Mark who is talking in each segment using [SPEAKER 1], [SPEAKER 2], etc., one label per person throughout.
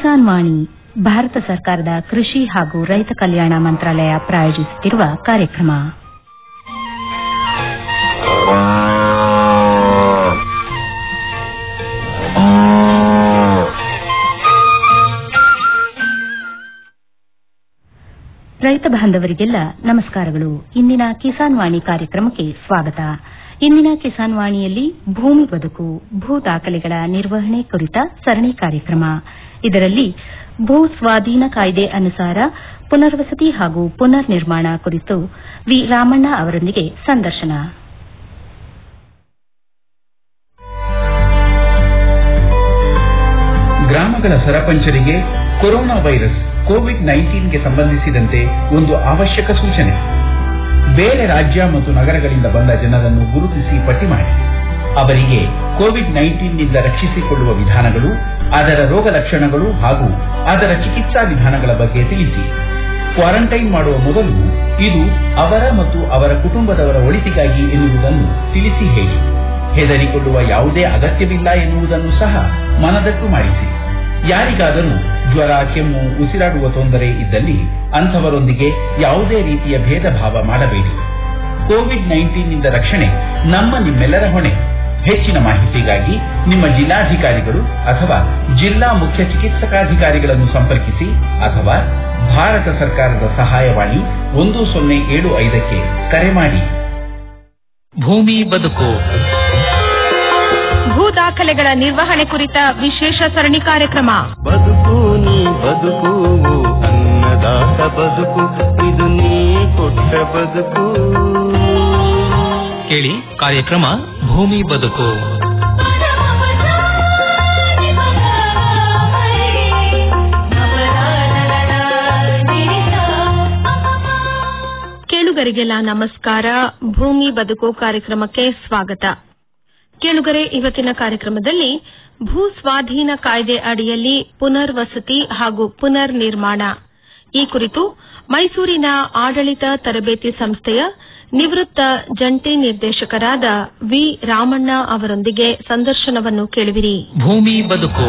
[SPEAKER 1] ಕಿಸಾನ್ ವಾಣಿ ಭಾರತ ಸರ್ಕಾರದ ಕೃಷಿ ಹಾಗೂ ರೈತ ಕಲ್ಯಾಣ ಮಂತ್ರಾಲಯ ಪ್ರಾಯೋಜಿಸುತ್ತಿರುವ ಕಾರ್ಯಕ್ರಮ ರೈತ ಬಾಂಧವರಿಗೆಲ್ಲ ನಮಸ್ಕಾರಗಳು ಇಂದಿನ ಕಿಸಾನ್ ವಾಣಿ ಕಾರ್ಯಕ್ರಮಕ್ಕೆ ಸ್ವಾಗತ ಇಂದಿನ ಕಿಸಾನ್ ವಾಣಿಯಲ್ಲಿ ಭೂಮಿ ಬದುಕು ಭೂ ದಾಖಲೆಗಳ ನಿರ್ವಹಣೆ ಕುರಿತ ಸರಣಿ ಕಾರ್ಯಕ್ರಮ ಇದರಲ್ಲಿ ಭೂ ಸ್ವಾಧೀನ ಕಾಯ್ದೆ ಅನುಸಾರ ಪುನರ್ವಸತಿ ಹಾಗೂ ಪುನರ್ ನಿರ್ಮಾಣ ಕುರಿತು ವಿ ರಾಮಣ್ಣ ಅವರೊಂದಿಗೆ ಸಂದರ್ಶನ
[SPEAKER 2] ಗ್ರಾಮಗಳ ಸರಪಂಚರಿಗೆ ಕೊರೋನಾ ವೈರಸ್ ಕೋವಿಡ್ ನೈನ್ಟೀನ್ಗೆ ಸಂಬಂಧಿಸಿದಂತೆ ಒಂದು ಅವಶ್ಯಕ ಸೂಚನೆ ಬೇರೆ ರಾಜ್ಯ ಮತ್ತು ನಗರಗಳಿಂದ ಬಂದ ಜನರನ್ನು ಗುರುತಿಸಿ ಪಟ್ಟಿ ಮಾಡಿ ಅವರಿಗೆ ಕೋವಿಡ್ ನೈನ್ಟೀನ್ನಿಂದ ರಕ್ಷಿಸಿಕೊಳ್ಳುವ ವಿಧಾನಗಳು ಅದರ ರೋಗ ಲಕ್ಷಣಗಳು ಹಾಗೂ ಅದರ ಚಿಕಿತ್ಸಾ ವಿಧಾನಗಳ ಬಗ್ಗೆ ತಿಳಿಸಿ ಕ್ವಾರಂಟೈನ್ ಮಾಡುವ ಮೊದಲು ಇದು ಅವರ ಮತ್ತು ಅವರ ಕುಟುಂಬದವರ ಒಳಿತಿಗಾಗಿ ಎನ್ನುವುದನ್ನು ತಿಳಿಸಿ ಹೇಳಿ ಹೆದರಿಕೊಳ್ಳುವ ಯಾವುದೇ ಅಗತ್ಯವಿಲ್ಲ ಎನ್ನುವುದನ್ನು ಸಹ ಮನದಟ್ಟು ಮಾಡಿಸಿ ಯಾರಿಗಾದರೂ ಜ್ವರ ಕೆಮ್ಮು ಉಸಿರಾಡುವ ತೊಂದರೆ ಇದ್ದಲ್ಲಿ ಅಂಥವರೊಂದಿಗೆ ಯಾವುದೇ ರೀತಿಯ ಭೇದ ಭಾವ ಮಾಡಬೇಡಿ ಕೋವಿಡ್ ನೈನ್ಟೀನ್ನಿಂದ ರಕ್ಷಣೆ ನಮ್ಮ ನಿಮ್ಮೆಲ್ಲರ ಹೊಣೆ ಹೆಚ್ಚಿನ ಮಾಹಿತಿಗಾಗಿ ನಿಮ್ಮ ಜಿಲ್ಲಾಧಿಕಾರಿಗಳು ಅಥವಾ ಜಿಲ್ಲಾ ಮುಖ್ಯ ಚಿಕಿತ್ಸಕಾಧಿಕಾರಿಗಳನ್ನು ಸಂಪರ್ಕಿಸಿ ಅಥವಾ ಭಾರತ ಸರ್ಕಾರದ ಸಹಾಯವಾಣಿ ಒಂದು ಸೊನ್ನೆ ಏಳು ಐದಕ್ಕೆ ಕರೆ ಮಾಡಿ
[SPEAKER 3] ಭೂಮಿ ಬದುಕು
[SPEAKER 4] ಭೂ ದಾಖಲೆಗಳ ನಿರ್ವಹಣೆ ಕುರಿತ ವಿಶೇಷ ಸರಣಿ ಕಾರ್ಯಕ್ರಮ
[SPEAKER 5] ಬದುಕು ನೀ ಬದುಕು ಅನ್ನದಾತ ಬದುಕು ಇದು ನೀ ಕೊಟ್ಟ ಬದುಕು
[SPEAKER 3] ಕೇಳಿ ಕಾರ್ಯಕ್ರಮ ಭೂಮಿ ಬದುಕು
[SPEAKER 4] ಕೇಳುಗರಿಗೆಲ್ಲ ನಮಸ್ಕಾರ ಭೂಮಿ ಬದುಕು ಕಾರ್ಯಕ್ರಮಕ್ಕೆ ಸ್ವಾಗತ ಕೇಳುಗರೆ ಇವತ್ತಿನ ಕಾರ್ಯಕ್ರಮದಲ್ಲಿ ಭೂ ಸ್ವಾಧೀನ ಕಾಯ್ದೆ ಅಡಿಯಲ್ಲಿ ಪುನರ್ವಸತಿ ಹಾಗೂ ಪುನರ್ ನಿರ್ಮಾಣ ಈ ಕುರಿತು ಮೈಸೂರಿನ ಆಡಳಿತ ತರಬೇತಿ ಸಂಸ್ಥೆಯ ನಿವೃತ್ತ ಜಂಟಿ ನಿರ್ದೇಶಕರಾದ ವಿ ರಾಮಣ್ಣ ಅವರೊಂದಿಗೆ ಸಂದರ್ಶನವನ್ನು ಕೇಳುವಿರಿ
[SPEAKER 3] ಭೂಮಿ ಬದುಕು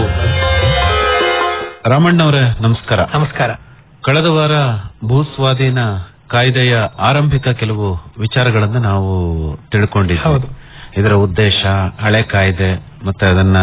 [SPEAKER 6] ರಾಮಣ್ಣವರೇ ನಮಸ್ಕಾರ
[SPEAKER 3] ನಮಸ್ಕಾರ
[SPEAKER 6] ಕಳೆದ ವಾರ ಭೂ ಸ್ವಾಧೀನ ಕಾಯ್ದೆಯ ಆರಂಭಿಕ ಕೆಲವು ವಿಚಾರಗಳನ್ನು ನಾವು ತಿಳ್ಕೊಂಡಿದ್ವಿ
[SPEAKER 3] ಹೌದು.
[SPEAKER 6] ಇದರ ಉದ್ದೇಶ ಹಳೆ ಕಾಯ್ದೆ ಮತ್ತೆ ಅದನ್ನ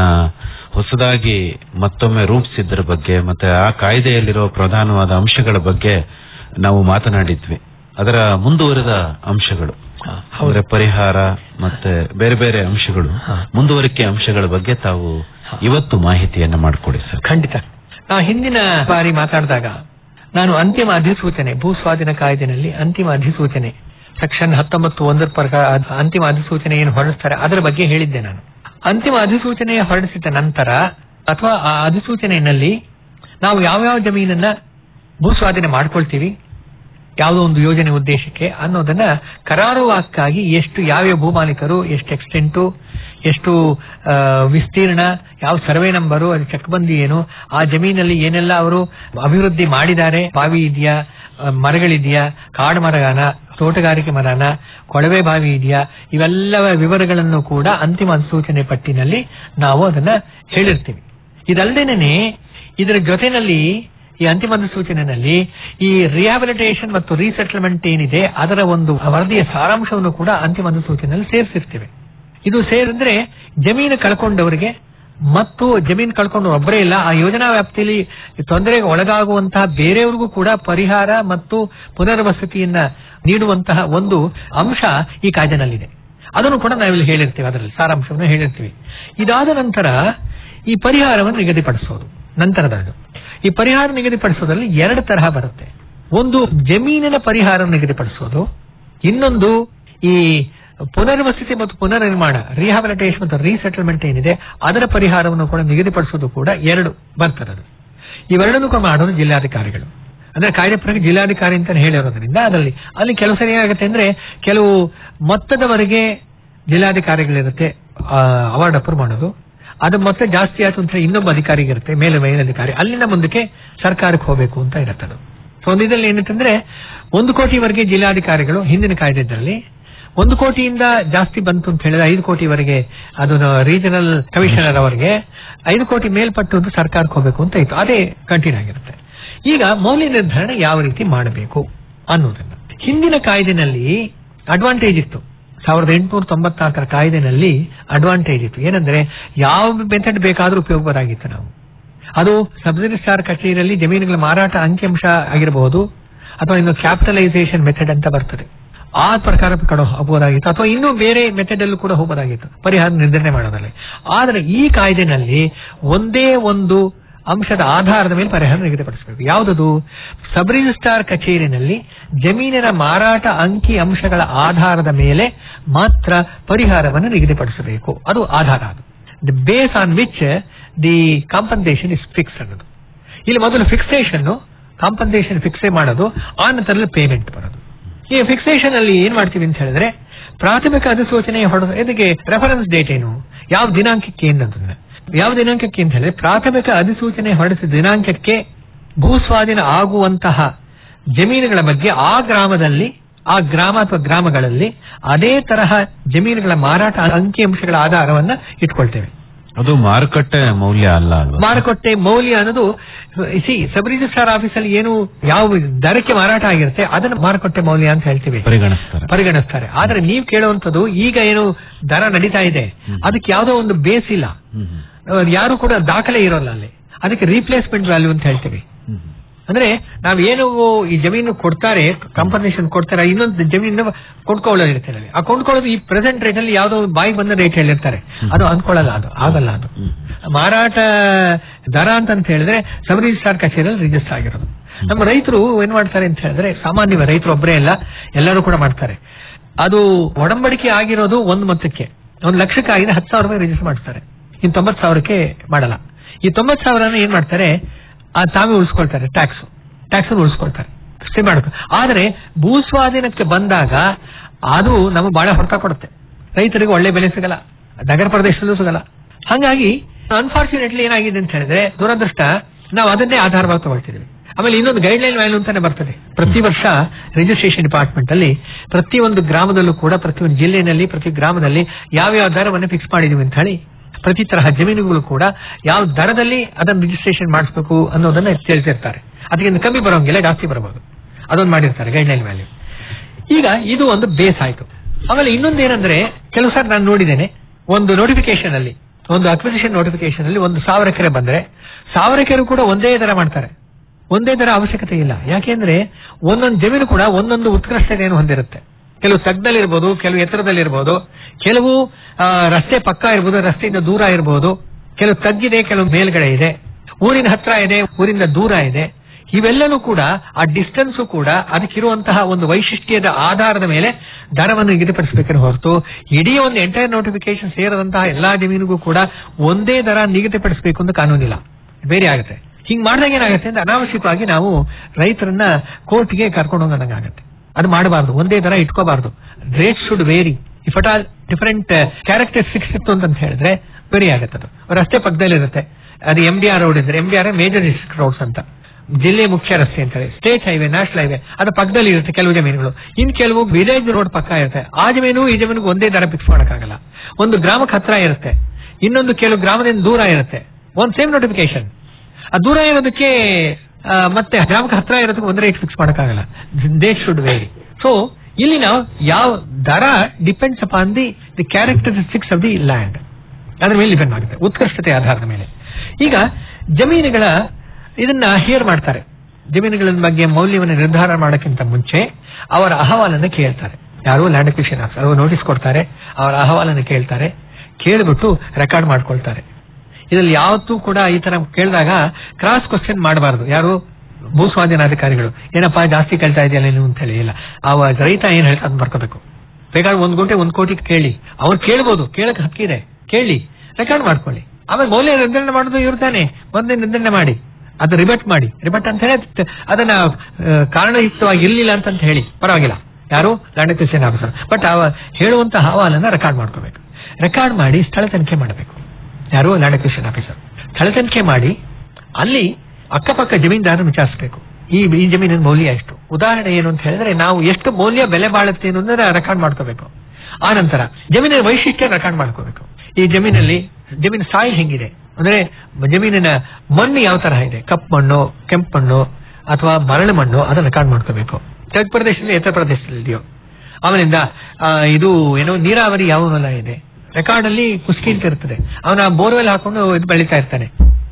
[SPEAKER 6] ಹೊಸದಾಗಿ ಮತ್ತೊಮ್ಮೆ ರೂಪಿಸಿದ್ದರ ಬಗ್ಗೆ ಮತ್ತೆ ಆ ಕಾಯ್ದೆಯಲ್ಲಿರೋ ಪ್ರಧಾನವಾದ ಅಂಶಗಳ ಬಗ್ಗೆ ನಾವು ಮಾತನಾಡಿದ್ವಿ ಅದರ ಮುಂದುವರೆದ ಅಂಶಗಳು ಅಂದ್ರೆ ಪರಿಹಾರ ಮತ್ತೆ ಬೇರೆ ಬೇರೆ ಅಂಶಗಳು ಮುಂದುವರಿಕೆ ಅಂಶಗಳ ಬಗ್ಗೆ ತಾವು ಇವತ್ತು ಮಾಹಿತಿಯನ್ನ ಮಾಡಿಕೊಡಿ ಸರ್
[SPEAKER 7] ಖಂಡಿತ ನಾ ಹಿಂದಿನ ಬಾರಿ ಮಾತಾಡಿದಾಗ ನಾನು ಅಂತಿಮ ಅಧಿಸೂಚನೆ ಭೂ ಸ್ವಾಧೀನ ಕಾಯ್ದೆನಲ್ಲಿ ಅಂತಿಮ ಅಧಿಸೂಚನೆ ಸೆಕ್ಷನ್ ಹತ್ತೊಂಬತ್ತು ಒಂದರ ಪ್ರಕಾರ ಅದ್- ಅಂತಿಮ ಅಧಿಸೂಚನೆ ಏನು ಹೊರಡಿಸ್ತಾರೆ ಅದರ ಬಗ್ಗೆ ಹೇಳಿದ್ದೆ ನಾನು ಅಂತಿಮ ಅಧಿಸೂಚನೆ ಹೊರಡಿಸಿದ ನಂತರ ಅಥವಾ ಆ ಅಧಿಸೂಚನೆಯಲ್ಲಿ ನಾವು ಯಾವ್ಯಾವ ಜಮೀನನ್ನ ಭೂ ಸ್ವಾಧೀನ ಮಾಡ್ಕೊಳ್ತೀವಿ ಯಾವುದೋ ಒಂದು ಯೋಜನೆ ಉದ್ದೇಶಕ್ಕೆ ಅನ್ನೋದನ್ನ ಕರಾರುವಾಕ್ಕಾಗಿ ಎಷ್ಟು ಯಾವ್ಯಾವ ಭೂಮಾಲೀಕರು ಎಷ್ಟು ಎಕ್ಸ್ಟೆಂಟು ಎಷ್ಟು ಆ, ವಿಸ್ತೀರ್ಣ ಯಾವ ಸರ್ವೆ ನಂಬರು ಅದು ಚಕ್ಬಂದಿ ಏನು ಆ ಜಮೀನಲ್ಲಿ ಏನೆಲ್ಲ ಅವರು ಅಭಿವೃದ್ಧಿ ಮಾಡಿದ್ದಾರೆ ಬಾವಿ ಇದೆಯಾ ಆ, ಮರಗಳಿದೆಯಾ ಕಾಡು ಮರಗಾನ ತೋಟಗಾರಿಕೆ ಮರನ ಕೊಳವೆ ಬಾವಿ ಇದೆಯಾ ಇವೆಲ್ಲ ವಿವರಗಳನ್ನು ಕೂಡ ಅಂತಿಮ ಅಧಿಸೂಚನೆ ಪಟ್ಟಿನಲ್ಲಿ ನಾವು ಅದನ್ನ ಹೇಳಿರ್ತೀವಿ ಇದಲ್ಲದೇನೆ ಇದರ ಜೊತೆನಲ್ಲಿ ಈ ಅಂತಿಮ ಅಧಿಸೂಚನೆಯಲ್ಲಿ ಈ ರಿಹಾಬಿಲಿಟೇಷನ್ ಮತ್ತು ರೀಸೆಟಲ್ಮೆಂಟ್ ಏನಿದೆ ಅದರ ಒಂದು ವರದಿಯ ಸಾರಾಂಶವನ್ನು ಕೂಡ ಅಂತಿಮ ಅಧಿಸೂಚನೆಯಲ್ಲಿ ಸೇರಿಸಿರ್ತೇವೆ ಇದು ಸೇರಿದ್ರೆ ಜಮೀನು ಕಳ್ಕೊಂಡವರಿಗೆ ಮತ್ತು ಜಮೀನು ಕಳ್ಕೊಂಡು ಒಬ್ಬರೇ ಇಲ್ಲ ಆ ಯೋಜನಾ ವ್ಯಾಪ್ತಿಯಲ್ಲಿ ತೊಂದರೆಗೆ ಒಳಗಾಗುವಂತಹ ಬೇರೆಯವರಿಗೂ ಕೂಡ ಪರಿಹಾರ ಮತ್ತು ಪುನರ್ವಸತಿಯನ್ನ ನೀಡುವಂತಹ ಒಂದು ಅಂಶ ಈ ಕಾಯ್ದೆನಲ್ಲಿದೆ ಅದನ್ನು ಕೂಡ ನಾವಿಲ್ಲಿ ಹೇಳಿರ್ತೀವಿ ಅದರಲ್ಲಿ ಸಾರಾಂಶವನ್ನು ಹೇಳಿರ್ತೀವಿ ಇದಾದ ನಂತರ ಈ ಪರಿಹಾರವನ್ನು ನಿಗದಿಪಡಿಸೋದು ನಂತರದದು ಈ ಪರಿಹಾರ ನಿಗದಿಪಡಿಸೋದ್ರಲ್ಲಿ ಎರಡು ತರಹ ಬರುತ್ತೆ ಒಂದು ಜಮೀನಿನ ಪರಿಹಾರ ನಿಗದಿಪಡಿಸೋದು ಇನ್ನೊಂದು ಈ ಪುನರ್ವಸತಿ ಮತ್ತು ಪುನರ್ನಿರ್ಮಾಣ ರಿಹಾಬಿಲಿಟೇಷನ್ ಮತ್ತು ರೀಸೆಟಲ್ಮೆಂಟ್ ಏನಿದೆ ಅದರ ಪರಿಹಾರವನ್ನು ಕೂಡ ನಿಗದಿಪಡಿಸೋದು ಕೂಡ ಎರಡು ಬರ್ತದೆ ಅದು ಇವೆರಡನ್ನು ಕೂಡ ಮಾಡೋದು ಜಿಲ್ಲಾಧಿಕಾರಿಗಳು ಅಂದ್ರೆ ಕಾಯ್ದೆ ಪ್ರಕಾರ ಜಿಲ್ಲಾಧಿಕಾರಿ ಅಂತ ಹೇಳಿರೋದ್ರಿಂದ ಅದರಲ್ಲಿ ಅಲ್ಲಿ ಕೆಲವು ಸರಿ ಏನಾಗುತ್ತೆ ಅಂದ್ರೆ ಕೆಲವು ಮೊತ್ತದವರೆಗೆ ಜಿಲ್ಲಾಧಿಕಾರಿಗಳಿರುತ್ತೆ ಅವಾರ್ಡ್ ಅಪ್ರೂವ್ ಮಾಡೋದು ಅದು ಮತ್ತೆ ಜಾಸ್ತಿ ಆಯ್ತು ಅಂತ ಇನ್ನೊಬ್ಬ ಅಧಿಕಾರಿಗೆ ಇರುತ್ತೆ ಮೇಲೆ ಮೇಲಧಿಕಾರಿ ಅಲ್ಲಿಂದ ಮುಂದಕ್ಕೆ ಸರ್ಕಾರಕ್ಕೆ ಹೋಗಬೇಕು ಅಂತ ಇರುತ್ತೆ ಅದು ಸೊ ಒಂದು ಇದರಲ್ಲಿ ಏನಂತಂದ್ರೆ ಒಂದು ಕೋಟಿವರೆಗೆ ಜಿಲ್ಲಾಧಿಕಾರಿಗಳು ಹಿಂದಿನ ಕಾಯ್ದೆದಲ್ಲಿ ಒಂದು ಕೋಟಿಯಿಂದ ಜಾಸ್ತಿ ಬಂತು ಅಂತ ಹೇಳಿದ್ರೆ ಐದು ಕೋಟಿವರೆಗೆ ಅದು ರೀಜನಲ್ ಕಮಿಷನರ್ ಅವರಿಗೆ ಐದು ಕೋಟಿ ಮೇಲ್ಪಟ್ಟು ಅಂತ ಸರ್ಕಾರಕ್ಕೆ ಹೋಗಬೇಕು ಅಂತ ಇತ್ತು ಅದೇ ಕಂಟಿನ್ಯೂ ಆಗಿರುತ್ತೆ ಈಗ ಮೌಲ್ಯ ನಿರ್ಧಾರಣೆ ಯಾವ ರೀತಿ ಮಾಡಬೇಕು ಅನ್ನೋದನ್ನ ಹಿಂದಿನ ಕಾಯ್ದೆನಲ್ಲಿ ಅಡ್ವಾಂಟೇಜ್ ಇತ್ತು ಸಾವಿರದ ಎಂಟುನೂರ ತೊಂಬತ್ನಾಲ್ಕರ ಕಾಯ್ದೆನಲ್ಲಿ ಅಡ್ವಾಂಟೇಜ್ ಇತ್ತು ಏನಂದ್ರೆ ಯಾವ ಮೆಥಡ್ ಬೇಕಾದ್ರೂ ಉಪಯೋಗವಾಗಿತ್ತು ನಾವು ಅದು ಸಬ್ ರಿಜಿಸ್ಟ್ರಾರ್ ಕಚೇರಿಯಲ್ಲಿ ಜಮೀನುಗಳ ಮಾರಾಟ ಅಂಕಿಅಂಶ ಆಗಿರಬಹುದು ಅಥವಾ ಇನ್ನು ಕ್ಯಾಪಿಟಲೈಸೇಷನ್ ಮೆಥಡ್ ಅಂತ ಬರ್ತದೆ ಆ ಪ್ರಕಾರ ಕಡೆ ಹೋಗಬಹುದಾಗಿತ್ತು ಅಥವಾ ಇನ್ನೂ ಬೇರೆ ಮೆಥಡ್ ಅಲ್ಲೂ ಕೂಡ ಹೋಗಬಹುದಾಗಿತ್ತು ಪರಿಹಾರ ನಿರ್ಧರಣೆ ಮಾಡೋದ್ರಲ್ಲಿ ಆದರೆ ಈ ಕಾಯ್ದೆನಲ್ಲಿ ಒಂದೇ ಒಂದು ಅಂಶದ ಆಧಾರದ ಮೇಲೆ ಪರಿಹಾರ ನಿಗದಿಪಡಿಸಬೇಕು ಯಾವುದದು ಸಬ್ ರಿಜಿಸ್ಟ್ರಾರ್ ಕಚೇರಿನಲ್ಲಿ ಜಮೀನಿನ ಮಾರಾಟ ಅಂಕಿ ಅಂಶಗಳ ಆಧಾರದ ಮೇಲೆ ಮಾತ್ರ ಪರಿಹಾರವನ್ನು ನಿಗದಿಪಡಿಸಬೇಕು ಅದು ಆಧಾರ ಅದು the base on which the compensation is fix ಅನ್ನೋದು ಇಲ್ಲಿ ಮೊದಲು ಫಿಕ್ಸೇಷನ್ ಕಾಂಪನ್ಸೇಷನ್ ಫಿಕ್ಸೇ ಮಾಡೋದು ಆ ನಂತರ ಪೇಮೆಂಟ್ ಬರೋದು ಈ ಫಿಕ್ಸೇಷನ್ ಅಲ್ಲಿ ಏನ್ ಮಾಡ್ತೀವಿ ಅಂತ ಹೇಳಿದ್ರೆ ಪ್ರಾಥಮಿಕ ಅಧಿಸೂಚನೆ ಹೊಡೆದ ಇದಕ್ಕೆ ರೆಫರೆನ್ಸ್ ಡೇಟ್ ಏನು ಯಾವ ದಿನಾಂಕಕ್ಕೆ ಏನಂತಂದ್ರೆ ಯಾವ ದಿನಾಂಕಕ್ಕೆ ಅಂತ ಹೇಳಿದ್ರೆ ಪ್ರಾಥಮಿಕ ಅಧಿಸೂಚನೆ ಹೊರಡಿಸಿದ ದಿನಾಂಕಕ್ಕೆ ಭೂಸ್ವಾಧೀನ ಆಗುವಂತಹ ಜಮೀನುಗಳ ಬಗ್ಗೆ ಆ ಗ್ರಾಮದಲ್ಲಿ ಆ ಗ್ರಾಮ ಅಥವಾ ಗ್ರಾಮಗಳಲ್ಲಿ ಅದೇ ತರಹ ಜಮೀನುಗಳ ಮಾರಾಟ ಅಂಕಿಅಂಶಗಳ ಆಧಾರವನ್ನ ಇಟ್ಕೊಳ್ತೇವೆ
[SPEAKER 6] ಅದು ಮಾರುಕಟ್ಟೆ ಮೌಲ್ಯ ಅಲ್ಲ ಅಲ್ವಾ
[SPEAKER 7] ಮಾರುಕಟ್ಟೆ ಮೌಲ್ಯ ಅನ್ನೋದು ಸಿ ಸಬ್ ರಿಜಿಸ್ಟ್ರಾರ್ ಆಫೀಸಲ್ಲಿ ಏನು ಯಾವ ದರಕ್ಕೆ ಮಾರಾಟ ಆಗಿರುತ್ತೆ ಅದನ್ನು ಮಾರುಕಟ್ಟೆ ಮೌಲ್ಯ ಅಂತ ಹೇಳ್ತೀವಿ
[SPEAKER 6] ಪರಿಗಣಿಸ್ತಾರೆ
[SPEAKER 7] ಪರಿಗಣಿಸ್ತಾರೆ ಆದ್ರೆ ನೀವು ಕೇಳುವಂತದ್ದು ಈಗ ಏನು ದರ ನಡೀತಾ ಇದೆ ಅದಕ್ಕೆ ಯಾವುದೋ ಒಂದು ಬೇಸ್ ಇಲ್ಲ
[SPEAKER 6] ಹ್ಮ್, ಹ್ಮ್,
[SPEAKER 7] ಅಹ್, ಯಾರು ಕೂಡ ದಾಖಲೆ ಇರೋಲ್ಲ ಅಲ್ಲಿ ಅದಕ್ಕೆ ರೀಪ್ಲೇಸ್ಮೆಂಟ್ ವ್ಯಾಲ್ಯೂ ಅಂತ ಹೇಳ್ತೀವಿ
[SPEAKER 6] ಹ್ಮ್, ಹ್ಮ್.
[SPEAKER 7] ಅಂದ್ರೆ ನಾವ್ ಏನು ಈ ಜಮೀನು ಕೊಡ್ತಾರೆ ಕಾಂಪನ್ಸೇಷನ್ ಕೊಡ್ತಾರೆ ಇನ್ನೊಂದು ಜಮೀನು ಕೊಂಡ್ಕೊಳ್ಳೋದು ಇರುತ್ತೆ ಅಲ್ಲಿ. ಆ ಕೊಂಡ್ಕೊಳ್ಳೋದು ಈ ಪ್ರೆಸೆಂಟ್ ರೇಟ್ ಅಲ್ಲಿ ಯಾವ್ದೋ ಬಾಯಿ ಬಂದ ರೇಟ್ ಹೇಳಿರ್ತಾರೆ ಅದು ಅನ್ಕೊಳ್ಳಲ್ಲ ಅದು ಆಗಲ್ಲ ಅದು ಮಾರಾಟ ದರ ಅಂತ ಹೇಳಿದ್ರೆ ಸಬ್ ರಿಜಿಸ್ಟ್ರಾರ್ ಕಚೇರಿಯಲ್ಲಿ ರಿಜಿಸ್ಟರ್ ಆಗಿರೋದು ನಮ್ಮ ರೈತರು ಏನ್ ಮಾಡ್ತಾರೆ ಅಂತ ಹೇಳಿದ್ರೆ ಸಾಮಾನ್ಯ ರೈತರು ಒಬ್ಬರೇ ಅಲ್ಲ ಎಲ್ಲರೂ ಕೂಡ ಮಾಡ್ತಾರೆ ಅದು ಒಡಂಬಡಿಕೆ ಆಗಿರೋದು ಒಂದು ಮೊತ್ತಕ್ಕೆ ಒಂದು ಲಕ್ಷಕ್ಕೆ ಆಗಿದೆ ಹತ್ತು ಸಾವಿರ ರೂಪಾಯಿ ರಿಜಿಸ್ಟರ್ ಮಾಡ್ತಾರೆ ಇನ್ನು ತೊಂಬತ್ತು ಸಾವಿರಕ್ಕೆ ಮಾಡಲ್ಲ ಈ ತೊಂಬತ್ತು ಸಾವಿರನ ಏನ್ ಮಾಡ್ತಾರೆ ಆ ತಾವೇ ಉಳಿಸ್ಕೊಳ್ತಾರೆ ಟ್ಯಾಕ್ಸ್ ಟ್ಯಾಕ್ಸ್ ಉಳಿಸ್ಕೊಳ್ತಾರೆ ಅಷ್ಟೇ ಮಾಡಬೇಕು ಆದ್ರೆ ಭೂ ಸ್ವಾಧೀನಕ್ಕೆ ಬಂದಾಗ ಅದು ನಮಗೆ ಬಹಳ ಹೊರತ ಕೊಡುತ್ತೆ ರೈತರಿಗೆ ಒಳ್ಳೆ ಬೆಲೆ ಸಿಗಲ್ಲ ನಗರ ಪ್ರದೇಶದಲ್ಲೂ ಸಿಗಲ್ಲ ಹಾಗಾಗಿ ಅನ್ಫಾರ್ಚುನೇಟ್ಲಿ ಏನಾಗಿದೆ ಅಂತ ಹೇಳಿದ್ರೆ ದುರದೃಷ್ಟ ನಾವು ಅದನ್ನೇ ಆಧಾರವಾಗಿ ತಗೊಳ್ತಿದ್ವಿ ಆಮೇಲೆ ಇನ್ನೊಂದು ಗೈಡ್ ಲೈನ್ ವ್ಯಾಲ್ಯೂ ಅಂತಾನೆ ಬರ್ತದೆ ಪ್ರತಿ ವರ್ಷ ರಿಜಿಸ್ಟ್ರೇಷನ್ ಡಿಪಾರ್ಟ್ಮೆಂಟ್ ಅಲ್ಲಿ ಪ್ರತಿ ಒಂದು ಗ್ರಾಮದಲ್ಲೂ ಕೂಡ ಪ್ರತಿ ಒಂದು ಜಿಲ್ಲೆಯಲ್ಲಿ ಪ್ರತಿ ಗ್ರಾಮದಲ್ಲಿ ಯಾವ ಯಾವ ದರವನ್ನು ಫಿಕ್ಸ್ ಮಾಡಿದೀವಿ ಅಂತ ಹೇಳಿ ಪ್ರತಿ ತರಹ ಜಮೀನುಗಳು ಕೂಡ ಯಾವ ದರದಲ್ಲಿ ಅದನ್ನು ರಿಜಿಸ್ಟ್ರೇಷನ್ ಮಾಡಿಸ್ಬೇಕು ಅನ್ನೋದನ್ನ ತಿಳಿಸಿರ್ತಾರೆ ಅದಕ್ಕಿಂತ ಕಮ್ಮಿ ಬರೋಂಗಿಲ್ಲ ಜಾಸ್ತಿ ಬರಬಹುದು ಅದೊಂದು ಮಾಡಿರ್ತಾರೆ ಗೈಡ್ ಲೈನ್ ವ್ಯಾಲ್ಯೂ ಈಗ ಇದು ಒಂದು ಬೇಸ್ ಆಯ್ತು ಆಮೇಲೆ ಇನ್ನೊಂದು ಏನಂದ್ರೆ ಕೆಲವು ಸಾರಿ ನಾನು ನೋಡಿದ್ದೇನೆ ಒಂದು ನೋಟಿಫಿಕೇಶನ್ ಅಲ್ಲಿ ಒಂದು ಅಕ್ವಿಸಿಷನ್ ನೋಟಿಫಿಕೇಶನ್ ಅಲ್ಲಿ ಒಂದು ಸಾವಿರ ಎಕರೆ ಬಂದ್ರೆ ಸಾವಿರ ಎಕರೆ ಕೂಡ ಒಂದೇ ದರ ಮಾಡ್ತಾರೆ ಒಂದೇ ದರ ಅವಶ್ಯಕತೆ ಇಲ್ಲ ಯಾಕೆಂದ್ರೆ ಒಂದೊಂದು ಜಮೀನು ಕೂಡ ಒಂದೊಂದು ಉತ್ಕೃಷ್ಟತೆಯನ್ನು ಹೊಂದಿರುತ್ತೆ ಕೆಲವು ತಗ್ಗದಲ್ಲಿರ್ಬೋದು ಕೆಲವು ಎತ್ತರದಲ್ಲಿರ್ಬೋದು ಕೆಲವು ಆ, ರಸ್ತೆ ಪಕ್ಕ ಇರ್ಬೋದು ರಸ್ತೆಯಿಂದ ದೂರ ಇರ್ಬೋದು ಕೆಲವು ತಗ್ಗಿದೆ ಕೆಲವು ಮೇಲ್ಗಡೆ ಇದೆ ಊರಿನ ಹತ್ರ ಇದೆ ಊರಿಂದ ದೂರ ಇದೆ ಇವೆಲ್ಲನೂ ಕೂಡ ಆ ಡಿಸ್ಟೆನ್ಸ್ ಕೂಡ ಅದಕ್ಕಿರುವಂತಹ ಒಂದು ವೈಶಿಷ್ಟ್ಯದ ಆಧಾರದ ಮೇಲೆ ದರವನ್ನು ನಿಗದಿಪಡಿಸಬೇಕನ್ನು ಹೊರತು ಇಡೀ ಒಂದು ಎಂಟೈರ್ ನೋಟಿಫಿಕೇಶನ್ ಸೇರದಂತಹ ಎಲ್ಲಾ ಜಮೀನಿಗೂ ಕೂಡ ಒಂದೇ ದರ ನಿಗದಿಪಡಿಸಬೇಕು ಅಂತ ಕಾನೂನಿಲ್ಲ ಬೇರೆ ಆಗುತ್ತೆ ಹಿಂಗ್ ಮಾಡಿದಾಗ ಏನಾಗುತ್ತೆ ಅಂದ್ರೆ ಅನಾವಶ್ಯಕವಾಗಿ ನಾವು ರೈತರನ್ನ ಕೋರ್ಟ್ಗೆ ಕರ್ಕೊಂಡು ಹೋಗೋದಂಗಾಗತ್ತೆ ಅದು ಮಾಡಬಾರ್ದು ಒಂದೇ ದರ ಇಟ್ಕೋಬಾರ್ದು rate should vary if at all different characteristics ಇತ್ತು ಅಂತ ಹೇಳಿದ್ರೆ ವೇರಿ ಆಗುತ್ತೆ ಅದು ರಸ್ತೆ ಪಕ್ಕದಲ್ಲಿ ಇರುತ್ತೆ ಅದು ಎಂ ಡಿ ಆರ್ ರೋಡ್ ಇದ್ರೆ M D R major district roads ಅಂತ ಜಿಲ್ಲೆ ಮುಖ್ಯ ರಸ್ತೆ ಅಂತ ಹೇಳಿ ಸ್ಟೇಟ್ ಹೈವೇ ನ್ಯಾಷನಲ್ ಹೈವೇ ಅದು ಪಕ್ಕದಲ್ಲಿ ಇರುತ್ತೆ ಕೆಲವು ಜಮೀನುಗಳು ಇನ್ ಕೆಲವು ವಿಲೇಜ್ ರೋಡ್ ಪಕ್ಕ ಇರುತ್ತೆ ಆ ಜಮೀನು ಈ ಜಮೀನಿಗೆ ಒಂದೇ ದರ ಫಿಕ್ಸ್ ಮಾಡಕ್ಕಾಗಲ್ಲ ಒಂದು ಗ್ರಾಮಕ್ಕೆ ಹತ್ರ ಇರುತ್ತೆ ಇನ್ನೊಂದು ಕೆಲವು ಗ್ರಾಮದಿಂದ ದೂರ ಇರುತ್ತೆ ಒಂದ್ ಸೇಮ್ ನೋಟಿಫಿಕೇಶನ್ ಆ ದೂರ ಇರೋದಕ್ಕೆ ಆ, ಮತ್ತೆ ಗ್ರಾಮಕ್ಕೆ ಹತ್ರ ಇರೋದಕ್ಕೆ ಒಂದ್ ರೇಟ್ ಫಿಕ್ಸ್ ಮಾಡಕ್ಕಾಗಲ್ಲ ದೇ ಶುಡ್ ವೇರಿ ಸೊ ಇಲ್ಲಿ ನಾವು ಯಾವ ದರ depends upon the the characteristics of the land ಅದ್ರ ಮೇಲೆ ಡಿಪೆಂಡ್ ಆಗುತ್ತೆ ಉತ್ಕೃಷ್ಟತೆ ಆಧಾರದ ಮೇಲೆ ಈಗ ಜಮೀನುಗಳ ಇದನ್ನ ಹೇರ್ ಮಾಡ್ತಾರೆ ಜಮೀನುಗಳ ಬಗ್ಗೆ ಮೌಲ್ಯವನ್ನು ನಿರ್ಧಾರ ಮಾಡೋಕ್ಕಿಂತ ಮುಂಚೆ ಅವರ ಅಹವಾಲನ್ನು ಕೇಳ್ತಾರೆ ಯಾರು ಲ್ಯಾಂಡ್ ಅಕ್ವಿಷನ್ ಆಫೀಸರ್ ಅವರು ನೋಟಿಸ್ ಕೊಡ್ತಾರೆ ಅವರ ಅಹವಾಲನ್ನು ಕೇಳ್ತಾರೆ ಕೇಳ್ಬಿಟ್ಟು ರೆಕಾರ್ಡ್ ಮಾಡ್ಕೊಳ್ತಾರೆ ಇದರಲ್ಲಿ ಯಾವತ್ತೂ ಕೂಡ ಈ ತರ ಕೇಳಿದಾಗ ಕ್ರಾಸ್ ಕ್ವಶನ್ ಮಾಡಬಾರ್ದು ಯಾರು ಭೂ ಸ್ವಾಧೀನಾಧಿಕಾರಿಗಳು ಏನಪ್ಪಾ ಜಾಸ್ತಿ ಕೇಳ್ತಾ ಇದೆಯಲ್ಲ ನೀವು ಅಂತ ಹೇಳಿ ಇಲ್ಲ ಆ ರೈತ ಏನ್ ಹೇಳ್ತಾ ಅದ್ ಬರ್ಕೋಬೇಕು ಬೇಕಾದ್ರೆ ಒಂದ್ ಗಂಟೆ ಒಂದ್ ಕೋಟಿ ಕೇಳಿ ಅವ್ರು ಕೇಳ್ಬೋದು ಕೇಳಕ್ ಹಕ್ಕಿದೆ ಕೇಳಿ ರೆಕಾರ್ಡ್ ಮಾಡ್ಕೊಳ್ಳಿ ಆಮೇಲೆ ಮೌಲ್ಯ ನಿರ್ಧರಣೆ ಮಾಡೋದು ಇರ್ತಾನೆ ಮೊದಲೇ ನಿರ್ಧರಣೆ ಮಾಡಿ ಅದು ರಿಬಟ್ ಮಾಡಿ ರಿಬಟ್ ಅಂತ ಹೇಳಿ ಅದ್- ಅದನ್ನ ಆ, ಕಾರಣಯುಕ್ತವಾಗಿ ಇರ್ಲಿಲ್ಲ ಅಂತ ಹೇಳಿ ಪರವಾಗಿಲ್ಲ ಯಾರು ಲ್ಯಾಂಡ್ ಅಕ್ವಿಸಿಷನ್ ಆಫೀಸರ್ ಬಟ್ ಅವ ಹೇಳುವಂತ ಅಹವಾಲನ್ನ ರೆಕಾರ್ಡ್ ಮಾಡ್ಕೋಬೇಕು ರೆಕಾರ್ಡ್ ಮಾಡಿ ಸ್ಥಳ ತನಿಖೆ ಮಾಡಬೇಕು ಯಾರು ಲ್ಯಾಂಡ್ ಅಕ್ವಿಸಿಷನ್ ಆಫೀಸರ್ ಸ್ಥಳ ತನಿಖೆ ಮಾಡಿ ಅಲ್ಲಿ ಅಕ್ಕಪಕ್ಕ ಜಮೀನ್ದಾರರು ವಿಚಾರಿಸಬೇಕು ಈ ಈ ಜಮೀನಿನ ಮೌಲ್ಯ ಎಷ್ಟು ಉದಾಹರಣೆ ಏನು ಅಂತ ಹೇಳಿದ್ರೆ ನಾವು ಎಷ್ಟು ಮೌಲ್ಯ ಬೆಲೆ ಬಾಳುತ್ತೆ ಅನ್ನೋದನ್ನ ರೆಕಾರ್ಡ್ ಮಾಡ್ಕೋಬೇಕು ಆ ನಂತರ ಜಮೀನಿನ ವೈಶಿಷ್ಟ್ಯ ರೆಕಾರ್ಡ್ ಮಾಡ್ಕೋಬೇಕು ಈ ಜಮೀನಲ್ಲಿ ಜಮೀನು ಸಾಯಿಲ್ ಹೆಂಗಿದೆ ಅಂದ್ರೆ ಜಮೀನಿನ ಮಣ್ಣು ಯಾವ ತರಹ ಇದೆ ಕಪ್ಪು ಮಣ್ಣು ಕೆಂಪು ಮಣ್ಣು ಅಥವಾ ಮರಳು ಮಣ್ಣು ಅದನ್ನ ರೆಕಾರ್ಡ್ ಮಾಡ್ಕೋಬೇಕು ತಗ್ಗು ಪ್ರದೇಶದಲ್ಲಿ ಎತ್ತರ ಪ್ರದೇಶದಲ್ಲಿ ಇದೆಯೋ ಆಮೇಲಿಂದ ಆ, ಇದು ಏನೋ ನೀರಾವರಿ ಯಾವ ಹೊಲ ಇದೆ ರೆಕಾರ್ಡ್ ಅಲ್ಲಿ ಕುಸ್ಕಿ ಅಂತ ಇರ್ತದೆ ಅವನ ಬೋರ್ವೆಲ್ ಹಾಕೊಂಡು ಇದು ಬೆಳೀತಾ ಇರ್ತಾನೆ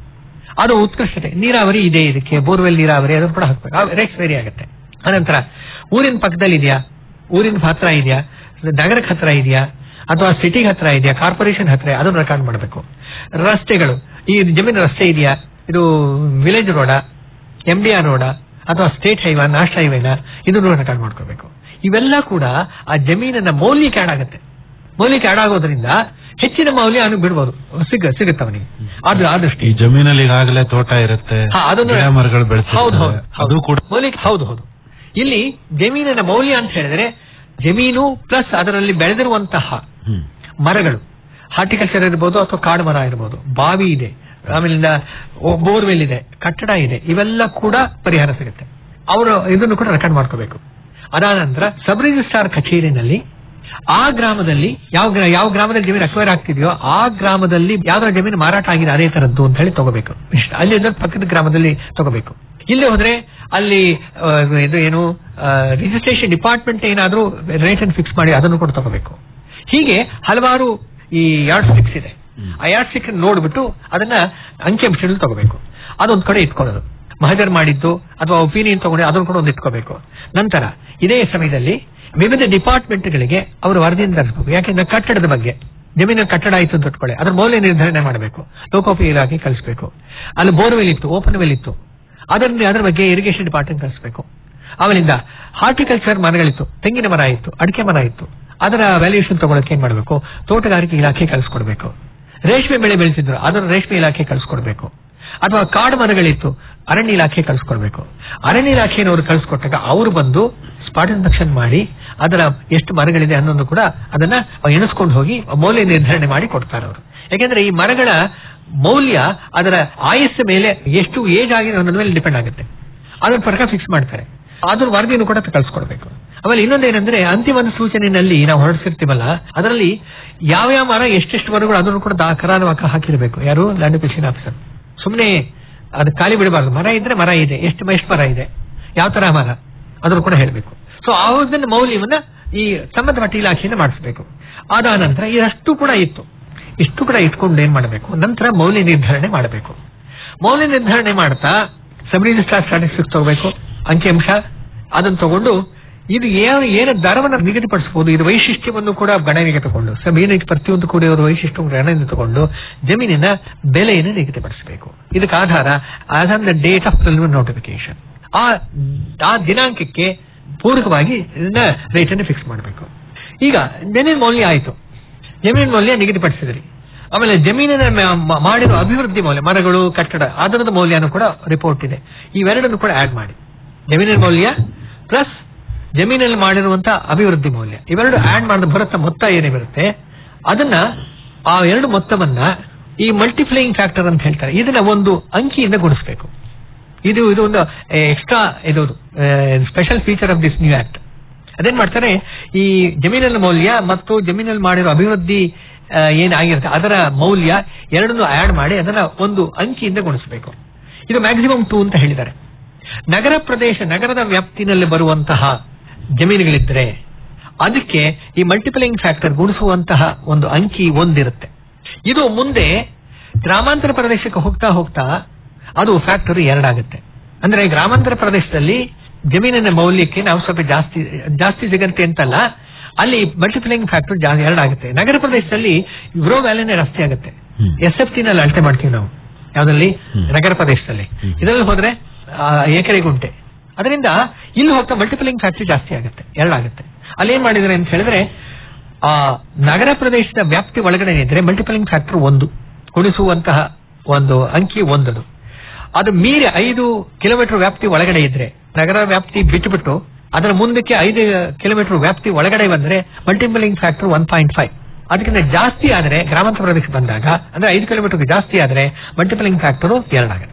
[SPEAKER 7] ಅದು ಉತ್ಕೃಷ್ಟತೆ ನೀರಾವರಿ ಇದೆ ಇದಕ್ಕೆ ಬೋರ್ವೆಲ್ ನೀರಾವರಿ ಅದನ್ನು ಕೂಡ ಹಾಕ್ಬೇಕು ರೇಟ್ಸ್ ವೇರಿ ಆಗುತ್ತೆ ಅನಂತರ ಊರಿನ ಪಕ್ಕದಲ್ಲಿ ಇದೆಯಾ ಊರಿನ ಹತ್ರ ಇದೆಯಾ ನಗರಕ್ಕೆ ಹತ್ರ ಇದೆಯಾ ಅಥವಾ ಸಿಟಿಗೆ ಹತ್ರ ಇದೆಯಾ ಕಾರ್ಪೊರೇಷನ್ ಹತ್ರ ಅದನ್ನು ರೆಕಾರ್ಡ್ ಮಾಡಬೇಕು ರಸ್ತೆಗಳು ಈ ಜಮೀನು ರಸ್ತೆ ಇದೆಯಾ ಇದು village road M D R road ಅಥವಾ ಸ್ಟೇಟ್ ಹೈವಾ ನ್ಯಾಷನಲ್ ಹೈವೇನ ಇದನ್ನು ರೆಕಾರ್ಡ್ ಮಾಡ್ಕೋಬೇಕು ಇವೆಲ್ಲ ಕೂಡ ಆ ಜಮೀನಿನ ಮೌಲ್ಯಕ್ಕೆ ಆಡ್ ಆಗುತ್ತೆ ಮೌಲ್ಯಕ್ಕೆ ಆಡ್ ಆಗೋದ್ರಿಂದ ಹೆಚ್ಚಿನ ಮೌಲ್ಯ ಅವನು ಬಿಡ್ಬೋದು ಸಿಗ ಸಿಗುತ್ತೆ ಅವನಿಗೆ ಅದು ಆ ದೃಷ್ಟಿ
[SPEAKER 6] ಈ ಜಮೀನಲ್ಲಿ ಈಗಾಗಲೇ ತೋಟ ಇರುತ್ತೆ
[SPEAKER 7] ಹಾ, ಅದನ್ನು
[SPEAKER 6] ಗಿಡ ಮರಗಳು
[SPEAKER 7] ಹೌದು
[SPEAKER 6] ಬೆಳೆಸಿರ್ತಾರೆ
[SPEAKER 7] ಹೌದು
[SPEAKER 6] ಅದು ಕೂಡ
[SPEAKER 7] ಮೌಲ್ಯಕ್ಕೆ ಹೌದು ಹೌದು ಇಲ್ಲಿ ಜಮೀನಿನ ಮೌಲ್ಯ ಅಂತ ಹೇಳಿದ್ರೆ ಜಮೀನು ಪ್ಲಸ್ ಅದರಲ್ಲಿ ಬೆಳೆದಿರುವಂತಹ
[SPEAKER 6] ಹ್ಮ್.
[SPEAKER 7] ಮರಗಳು ಹಾರ್ಟಿಕಲ್ಚರ್ ಇರ್ಬೋದು ಅಥವಾ ಕಾಡು ಮರ ಇರ್ಬೋದು ಬಾವಿ ಇದೆ ಆಮೇಲಿಂದ ಬೋರ್ವೆಲ್ ಇದೆ ಕಟ್ಟಡ ಇದೆ ಇವೆಲ್ಲ ಕೂಡ ಪರಿಹಾರ ಸಿಗುತ್ತೆ ಅವರು ಇದನ್ನು ಕೂಡ ರೆಕಾರ್ಡ್ ಮಾಡ್ಕೋಬೇಕು ಅದಾದ ನಂತರ ಸಬ್ ರಿಜಿಸ್ಟ್ರಾರ್ ಕಚೇರಿನಲ್ಲಿ ಆ ಗ್ರಾಮದಲ್ಲಿ ಯಾವ ಗ್ರಾ- ಯಾವ ಗ್ರಾಮದಲ್ಲಿ ಜಮೀನು ಅಕ್ವೈರ್ ಆಗ್ತಿದೆಯೋ ಆ ಗ್ರಾಮದಲ್ಲಿ ಯಾವ್ದಾರ ಜಮೀನು ಮಾರಾಟ ಆಗಿದೆ ಅದೇ ತರದ್ದು ಅಂತ ಹೇಳಿ ತಗೋಬೇಕು ಇಷ್ಟ ಅಲ್ಲಿ ಅಂದ್ರೆ ಪಕ್ಕದ ಗ್ರಾಮದಲ್ಲಿ ತಗೋಬೇಕು ಇಲ್ಲೇ ಹೋದ್ರೆ ಅಲ್ಲಿ ಆ, ಇದು ಏನು ರಿಜಿಸ್ಟ್ರೇಷನ್ ಡಿಪಾರ್ಟ್ಮೆಂಟ್ ಏನಾದ್ರೂ ರೇಟ್ ಅನ್ನು ಫಿಕ್ಸ್ ಮಾಡಿ ಅದನ್ನು ಕೂಡ ತಗೋಬೇಕು ಹೀಗೆ ಹಲವಾರು ಈ ಯಾರ್ಡ್ ಸ್ಟಿಕ್ಸ್ ಇದೆ ಆ ಯಾರ್ಡ್ ಸ್ಟಿಕ್ ನೋಡ್ಬಿಟ್ಟು ಅದನ್ನ ಅಂಕಿಅಂಶದಲ್ಲಿ ತಗೋಬೇಕು ಅದೊಂದ್ ಕಡೆ ಇಟ್ಕೊಳ್ಳೋದು ಮಹಜರ್ ಮಾಡಿದ್ದು ಅಥವಾ ಒಪಿನಿಯನ್ ತಗೊಂಡು ಅದನ್ನು ಕೂಡ ಒಂದು ಇಟ್ಕೋಬೇಕು ನಂತರ ಇದೇ ಸಮಯದಲ್ಲಿ ವಿವಿಧ ಡಿಪಾರ್ಟ್ಮೆಂಟ್ಗಳಿಗೆ ಅವರು ವರದಿಯನ್ನು ತರಿಸಬೇಕು ಯಾಕೆಂದ್ರೆ ಕಟ್ಟಡದ ಬಗ್ಗೆ ಜಮೀನಿನ ಕಟ್ಟಡ ಆಯ್ತು ಅಂತ ಇಟ್ಕೊಳ್ಳಿ ಅದ್ರ ಮೌಲ್ಯ ನಿರ್ಧರಣೆ ಮಾಡಬೇಕು ಲೋಕೋಪಯೋಗಿ ಇಲಾಖೆ ಕಳಿಸಬೇಕು ಅಲ್ಲಿ ಬೋರ್ವೆಲ್ ಇತ್ತು ಓಪನ್ ವೆಲ್ ಇತ್ತು ಅದರಿಂದ ಅದರ ಬಗ್ಗೆ ಇರಿಗೇಷನ್ ಡಿಪಾರ್ಟ್ಮೆಂಟ್ ಕಳಿಸಬೇಕು ಆಮೇಲಿಂದ ಹಾರ್ಟಿಕಲ್ಚರ್ ಮರಗಳಿತ್ತು ತೆಂಗಿನ ಮರ ಇತ್ತು ಅಡಿಕೆ ಮರ ಇತ್ತು ಅದರ ವ್ಯಾಲ್ಯೂಯೇಷನ್ ತಗೊಳಕ್ಕೆ ಏನ್ ಮಾಡಬೇಕು ತೋಟಗಾರಿಕೆ ಇಲಾಖೆ ಕಳಿಸ್ಕೊಡ್ಬೇಕು ರೇಷ್ಮೆ ಬೆಳೆ ಬೆಳೆಸಿದ್ರು ಅದರ ರೇಷ್ಮೆ ಇಲಾಖೆ ಕಳಿಸ್ಕೊಡ್ಬೇಕು ಅಥವಾ ಕಾಡು ಮರಗಳಿತ್ತು ಅರಣ್ಯ ಇಲಾಖೆ ಕಳಿಸ್ಕೊಡ್ಬೇಕು ಅರಣ್ಯ ಇಲಾಖೆಯವರು ಕಳಿಸ್ಕೊಟ್ಟಾಗ ಅವರು ಬಂದು ಸ್ಪಾಟ್ ಇನ್ಸ್ಪೆಕ್ಷನ್ ಮಾಡಿ ಅದರ ಎಷ್ಟು ಮರಗಳಿದೆ ಅನ್ನೋದು ಕೂಡ ಅದನ್ನ ಎಣಿಸ್ಕೊಂಡು ಹೋಗಿ ಮೌಲ್ಯ ನಿರ್ಧರಣೆ ಮಾಡಿ ಕೊಡ್ತಾರೆ ಅವರು ಯಾಕೆಂದ್ರೆ ಈ ಮರಗಳ ಮೌಲ್ಯ ಅದರ ಆಯಸ್ಸ ಮೇಲೆ ಎಷ್ಟು ಏಜ್ ಆಗಿದೆ ಅನ್ನೋದ್ರ ಮೇಲೆ ಡಿಪೆಂಡ್ ಆಗುತ್ತೆ ಅದರ ಪ್ರಕಾರ ಫಿಕ್ಸ್ ಮಾಡ್ತಾರೆ ಅದ್ರ ವರದಿಯನ್ನು ಕೂಡ ಕಳ್ಸಿಕೊಡ್ಬೇಕು ಆಮೇಲೆ ಇನ್ನೊಂದೇನೆಂದ್ರೆ ಅಂತಿಮ ಸೂಚನೆಯಲ್ಲಿ ನಾವು ಹೊರಡಿಸಿರ್ತೀವಲ್ಲ ಅದರಲ್ಲಿ ಯಾವ ಯಾವ ಮರ ಎಷ್ಟೆಷ್ಟು ಮರಗಳು ಅದನ್ನು ಕೂಡ ದಾ- ಕರಾರುವಾಕ ಹಾಕಿರಬೇಕು ಯಾರು ಲ್ಯಾಂಡ್ ಅಕ್ವಿಸಿಷನ್ ಆಫೀಸರ್ ಸುಮ್ಮನೆ ಅದು ಖಾಲಿ ಬಿಡಬಾರ್ದು ಮರ ಇದ್ರೆ ಮರ ಇದೆ ಎಷ್ಟು ಎಷ್ಟು ಮರ ಇದೆ ಯಾವ ತರ ಮರ ಅದನ್ನು ಕೂಡ ಹೇಳಬೇಕು ಸೊ ಅದನ್ನ ಮೌಲ್ಯವನ್ನ ಈ ಸಂಬಂಧಪಟ್ಟ ಇಲಾಖೆಯಿಂದ ಮಾಡಿಸಬೇಕು ಅದಾದ ನಂತರ ಇದಷ್ಟು ಕೂಡ ಇತ್ತು ಇಷ್ಟು ಕೂಡ ಇಟ್ಕೊಂಡು ಏನ್ ಮಾಡಬೇಕು ನಂತರ ಮೌಲ್ಯ ನಿರ್ಧರಣೆ ಮಾಡಬೇಕು ಮೌಲ್ಯ ನಿರ್ಧರಣೆ ಮಾಡ್ತಾ ಸಬ್ ರಿಜಿಸ್ಟ್ರಾರ್ ಸ್ಟಾಟಿಸ್ಟಿಕ್ಸ್ ತಗೋಬೇಕು ಅಂಕಿಅಂಶ ಅದನ್ನು ತಗೊಂಡು ಇದು ಏನು ಏನು ದರವನ್ನು ನಿಗದಿಪಡಿಸಬಹುದು ಇದು ವೈಶಿಷ್ಟ್ಯವನ್ನು ಕೂಡ ಗಣನೆಗೆ ತಗೊಂಡು ಸಬ್ ಏನಕ್ಕೆ ಪ್ರತಿಯೊಂದು ಕೂಡ ಇವರು ವೈಶಿಷ್ಟ್ಯ ಗಣನೆಗೆ ತಗೊಂಡು ಜಮೀನಿನ ಬೆಲೆಯನ್ನು ನಿಗದಿಪಡಿಸಬೇಕು ಇದಕ್ಕೆ ಆಧಾರ as on the date of preliminary notification ಆ ಆ ದಿನಾಂಕಕ್ಕೆ ಪೂರಕವಾಗಿ ಇದನ್ನ ರೇಟ್ ಅನ್ನು ಫಿಕ್ಸ್ ಮಾಡಬೇಕು ಈಗ ಜಮೀನು ಮೌಲ್ಯ ಆಯಿತು ಜಮೀನು ಮೌಲ್ಯ ನಿಗದಿಪಡಿಸಿದ್ರಿ ಆಮೇಲೆ ಜಮೀನಿನ ಮ- ಮ- ಮಾಡಿರೋ ಅಭಿವೃದ್ಧಿ ಮೌಲ್ಯ ಮರಗಳು ಕಟ್ಟಡ ಅದರದ ಮೌಲ್ಯನೂ ಕೂಡ ರಿಪೋರ್ಟ್ ಇದೆ ಇವೆರಡನ್ನು ಕೂಡ ಆಡ್ ಮಾಡಿ ಜಮೀನಿನ ಮೌಲ್ಯ ಪ್ಲಸ್ ಜಮೀನಲ್ಲಿ ಮಾಡಿರುವಂತಹ ಅಭಿವೃದ್ಧಿ ಮೌಲ್ಯ ಇವೆರಡು ಆಡ್ ಮಾಡಿದ ಬರುತ್ತ ಮೊತ್ತ ಏನೇ ಬರುತ್ತೆ ಅದನ್ನ ಆ ಎರಡು ಮೊತ್ತವನ್ನ ಈ ಮಲ್ಟಿಪ್ಲೈಯಿಂಗ್ ಫ್ಯಾಕ್ಟರ್ ಅಂತ ಹೇಳ್ತಾರೆ ಇದನ್ನ ಒಂದು ಅಂಕಿಯಿಂದ ಗುಣಿಸಬೇಕು ಇದು ಇದು ಒಂದು ಎಕ್ಸ್ಟ್ರಾ ಇದು special feature of this new act ಅದೇನ್ ಮಾಡ್ತಾರೆ ಈ ಜಮೀನಿನ ಮೌಲ್ಯ ಮತ್ತು ಜಮೀನಲ್ಲಿ ಮಾಡಿರೋ ಅಭಿವೃದ್ಧಿ ಆ, ಏನಾಗಿರುತ್ತೆ ಅದರ ಮೌಲ್ಯ ಎರಡನ್ನು ಆಡ್ ಮಾಡಿ ಅದನ್ನ ಒಂದು ಅಂಕಿಯಿಂದ ಗುಣಿಸಬೇಕು ಇದು ಮ್ಯಾಕ್ಸಿಮಮ್ ಟೂ ಅಂತ ಹೇಳಿದ್ದಾರೆ ನಗರ ಪ್ರದೇಶ ನಗರದ ವ್ಯಾಪ್ತಿನಲ್ಲಿ ಬರುವಂತಹ ಜಮೀನುಗಳಿದ್ರೆ ಅದಕ್ಕೆ ಈ ಮಲ್ಟಿಪ್ಲೈಯಿಂಗ್ ಫ್ಯಾಕ್ಟರ್ ಗುಣಿಸುವಂತಹ ಒಂದು ಅಂಕಿ ಒಂದಿರುತ್ತೆ ಇದು ಮುಂದೆ ಗ್ರಾಮಾಂತರ ಪ್ರದೇಶಕ್ಕೆ ಹೋಗ್ತಾ ಹೋಗ್ತಾ ಅದು ಫ್ಯಾಕ್ಟರ್ ಎರಡಾಗುತ್ತೆ ಅಂದ್ರೆ ಗ್ರಾಮಾಂತರ ಪ್ರದೇಶದಲ್ಲಿ ಜಮೀನಿನ ಮೌಲ್ಯಕ್ಕೆ ನಾವು ಸ್ವಲ್ಪ ಜಾಸ್ತಿ ಜಾಸ್ತಿ ಸಿಗಂತೆ ಅಂತಲ್ಲ ಅಲ್ಲಿ ಮಲ್ಟಿಪ್ಲೈಯಿಂಗ್ ಫ್ಯಾಕ್ಟರ್ ಜಾಸ್ತಿ ಎರಡಾಗುತ್ತೆ ನಗರ ಪ್ರದೇಶದಲ್ಲಿ ಗ್ರೋ ವ್ಯಾಲಿನೇ ಜಾಸ್ತಿ ಆಗುತ್ತೆ
[SPEAKER 6] ಹ್ಮ್.
[SPEAKER 7] ಎಸ್ ಎಫ್ ಟಿ ನಲ್ಲಿ ಅಳತೆ ಮಾಡ್ತೀವಿ ನಾವು ಯಾವ್ದ್ರಲ್ಲಿ
[SPEAKER 6] ಹ್ಮ್.
[SPEAKER 7] ನಗರ ಪ್ರದೇಶದಲ್ಲಿ
[SPEAKER 6] ಹ್ಮ್.
[SPEAKER 7] ಇದರಲ್ಲಿ ಹೋದ್ರೆ ಆ, ಎಕರೆ ಗುಂಟೆ ಅದರಿಂದ ಇಲ್ಲಿ ಹೋಗ್ತಾ ಮಲ್ಟಿಪ್ಲಿಂಗ್ ಫ್ಯಾಕ್ಟರಿ ಜಾಸ್ತಿ ಆಗುತ್ತೆ ಎರಡಾಗುತ್ತೆ ಅಲ್ಲಿ ಏನ್ ಮಾಡಿದ್ರೆ ಅಂತ ಹೇಳಿದ್ರೆ ಆ ನಗರ ಪ್ರದೇಶದ ವ್ಯಾಪ್ತಿ ಒಳಗಡೆ ಇದ್ರೆ ಮಲ್ಟಿಪ್ಲಿಂಗ್ ಫ್ಯಾಕ್ಟರ್ ಒಂದು ಗುಣಿಸುವಂತಹ ಒಂದು ಅಂಕಿ ಒಂದದು ಅದು ಮೀರಿ ಐದು ಕಿಲೋಮೀಟರ್ ವ್ಯಾಪ್ತಿ ಒಳಗಡೆ ಇದ್ರೆ ನಗರ ವ್ಯಾಪ್ತಿ ಬಿಟ್ಟುಬಿಟ್ಟು ಅದರ ಮುಂದಕ್ಕೆ ಐದು ಕಿಲೋಮೀಟರ್ ವ್ಯಾಪ್ತಿ ಒಳಗಡೆ ಬಂದ್ರೆ multiplying factor one point five ಅದಕ್ಕಿಂತ ಜಾಸ್ತಿ ಆದ್ರೆ ಗ್ರಾಮಾಂತರ ಪ್ರದೇಶ ಬಂದಾಗ ಅಂದ್ರೆ ಐದು ಕಿಲೋಮೀಟರ್ ಜಾಸ್ತಿ ಆದ್ರೆ ಮಲ್ಟಿಪ್ಲಿಂಗ್ ಫ್ಯಾಕ್ಟರ್ ಎರಡಾಗುತ್ತೆ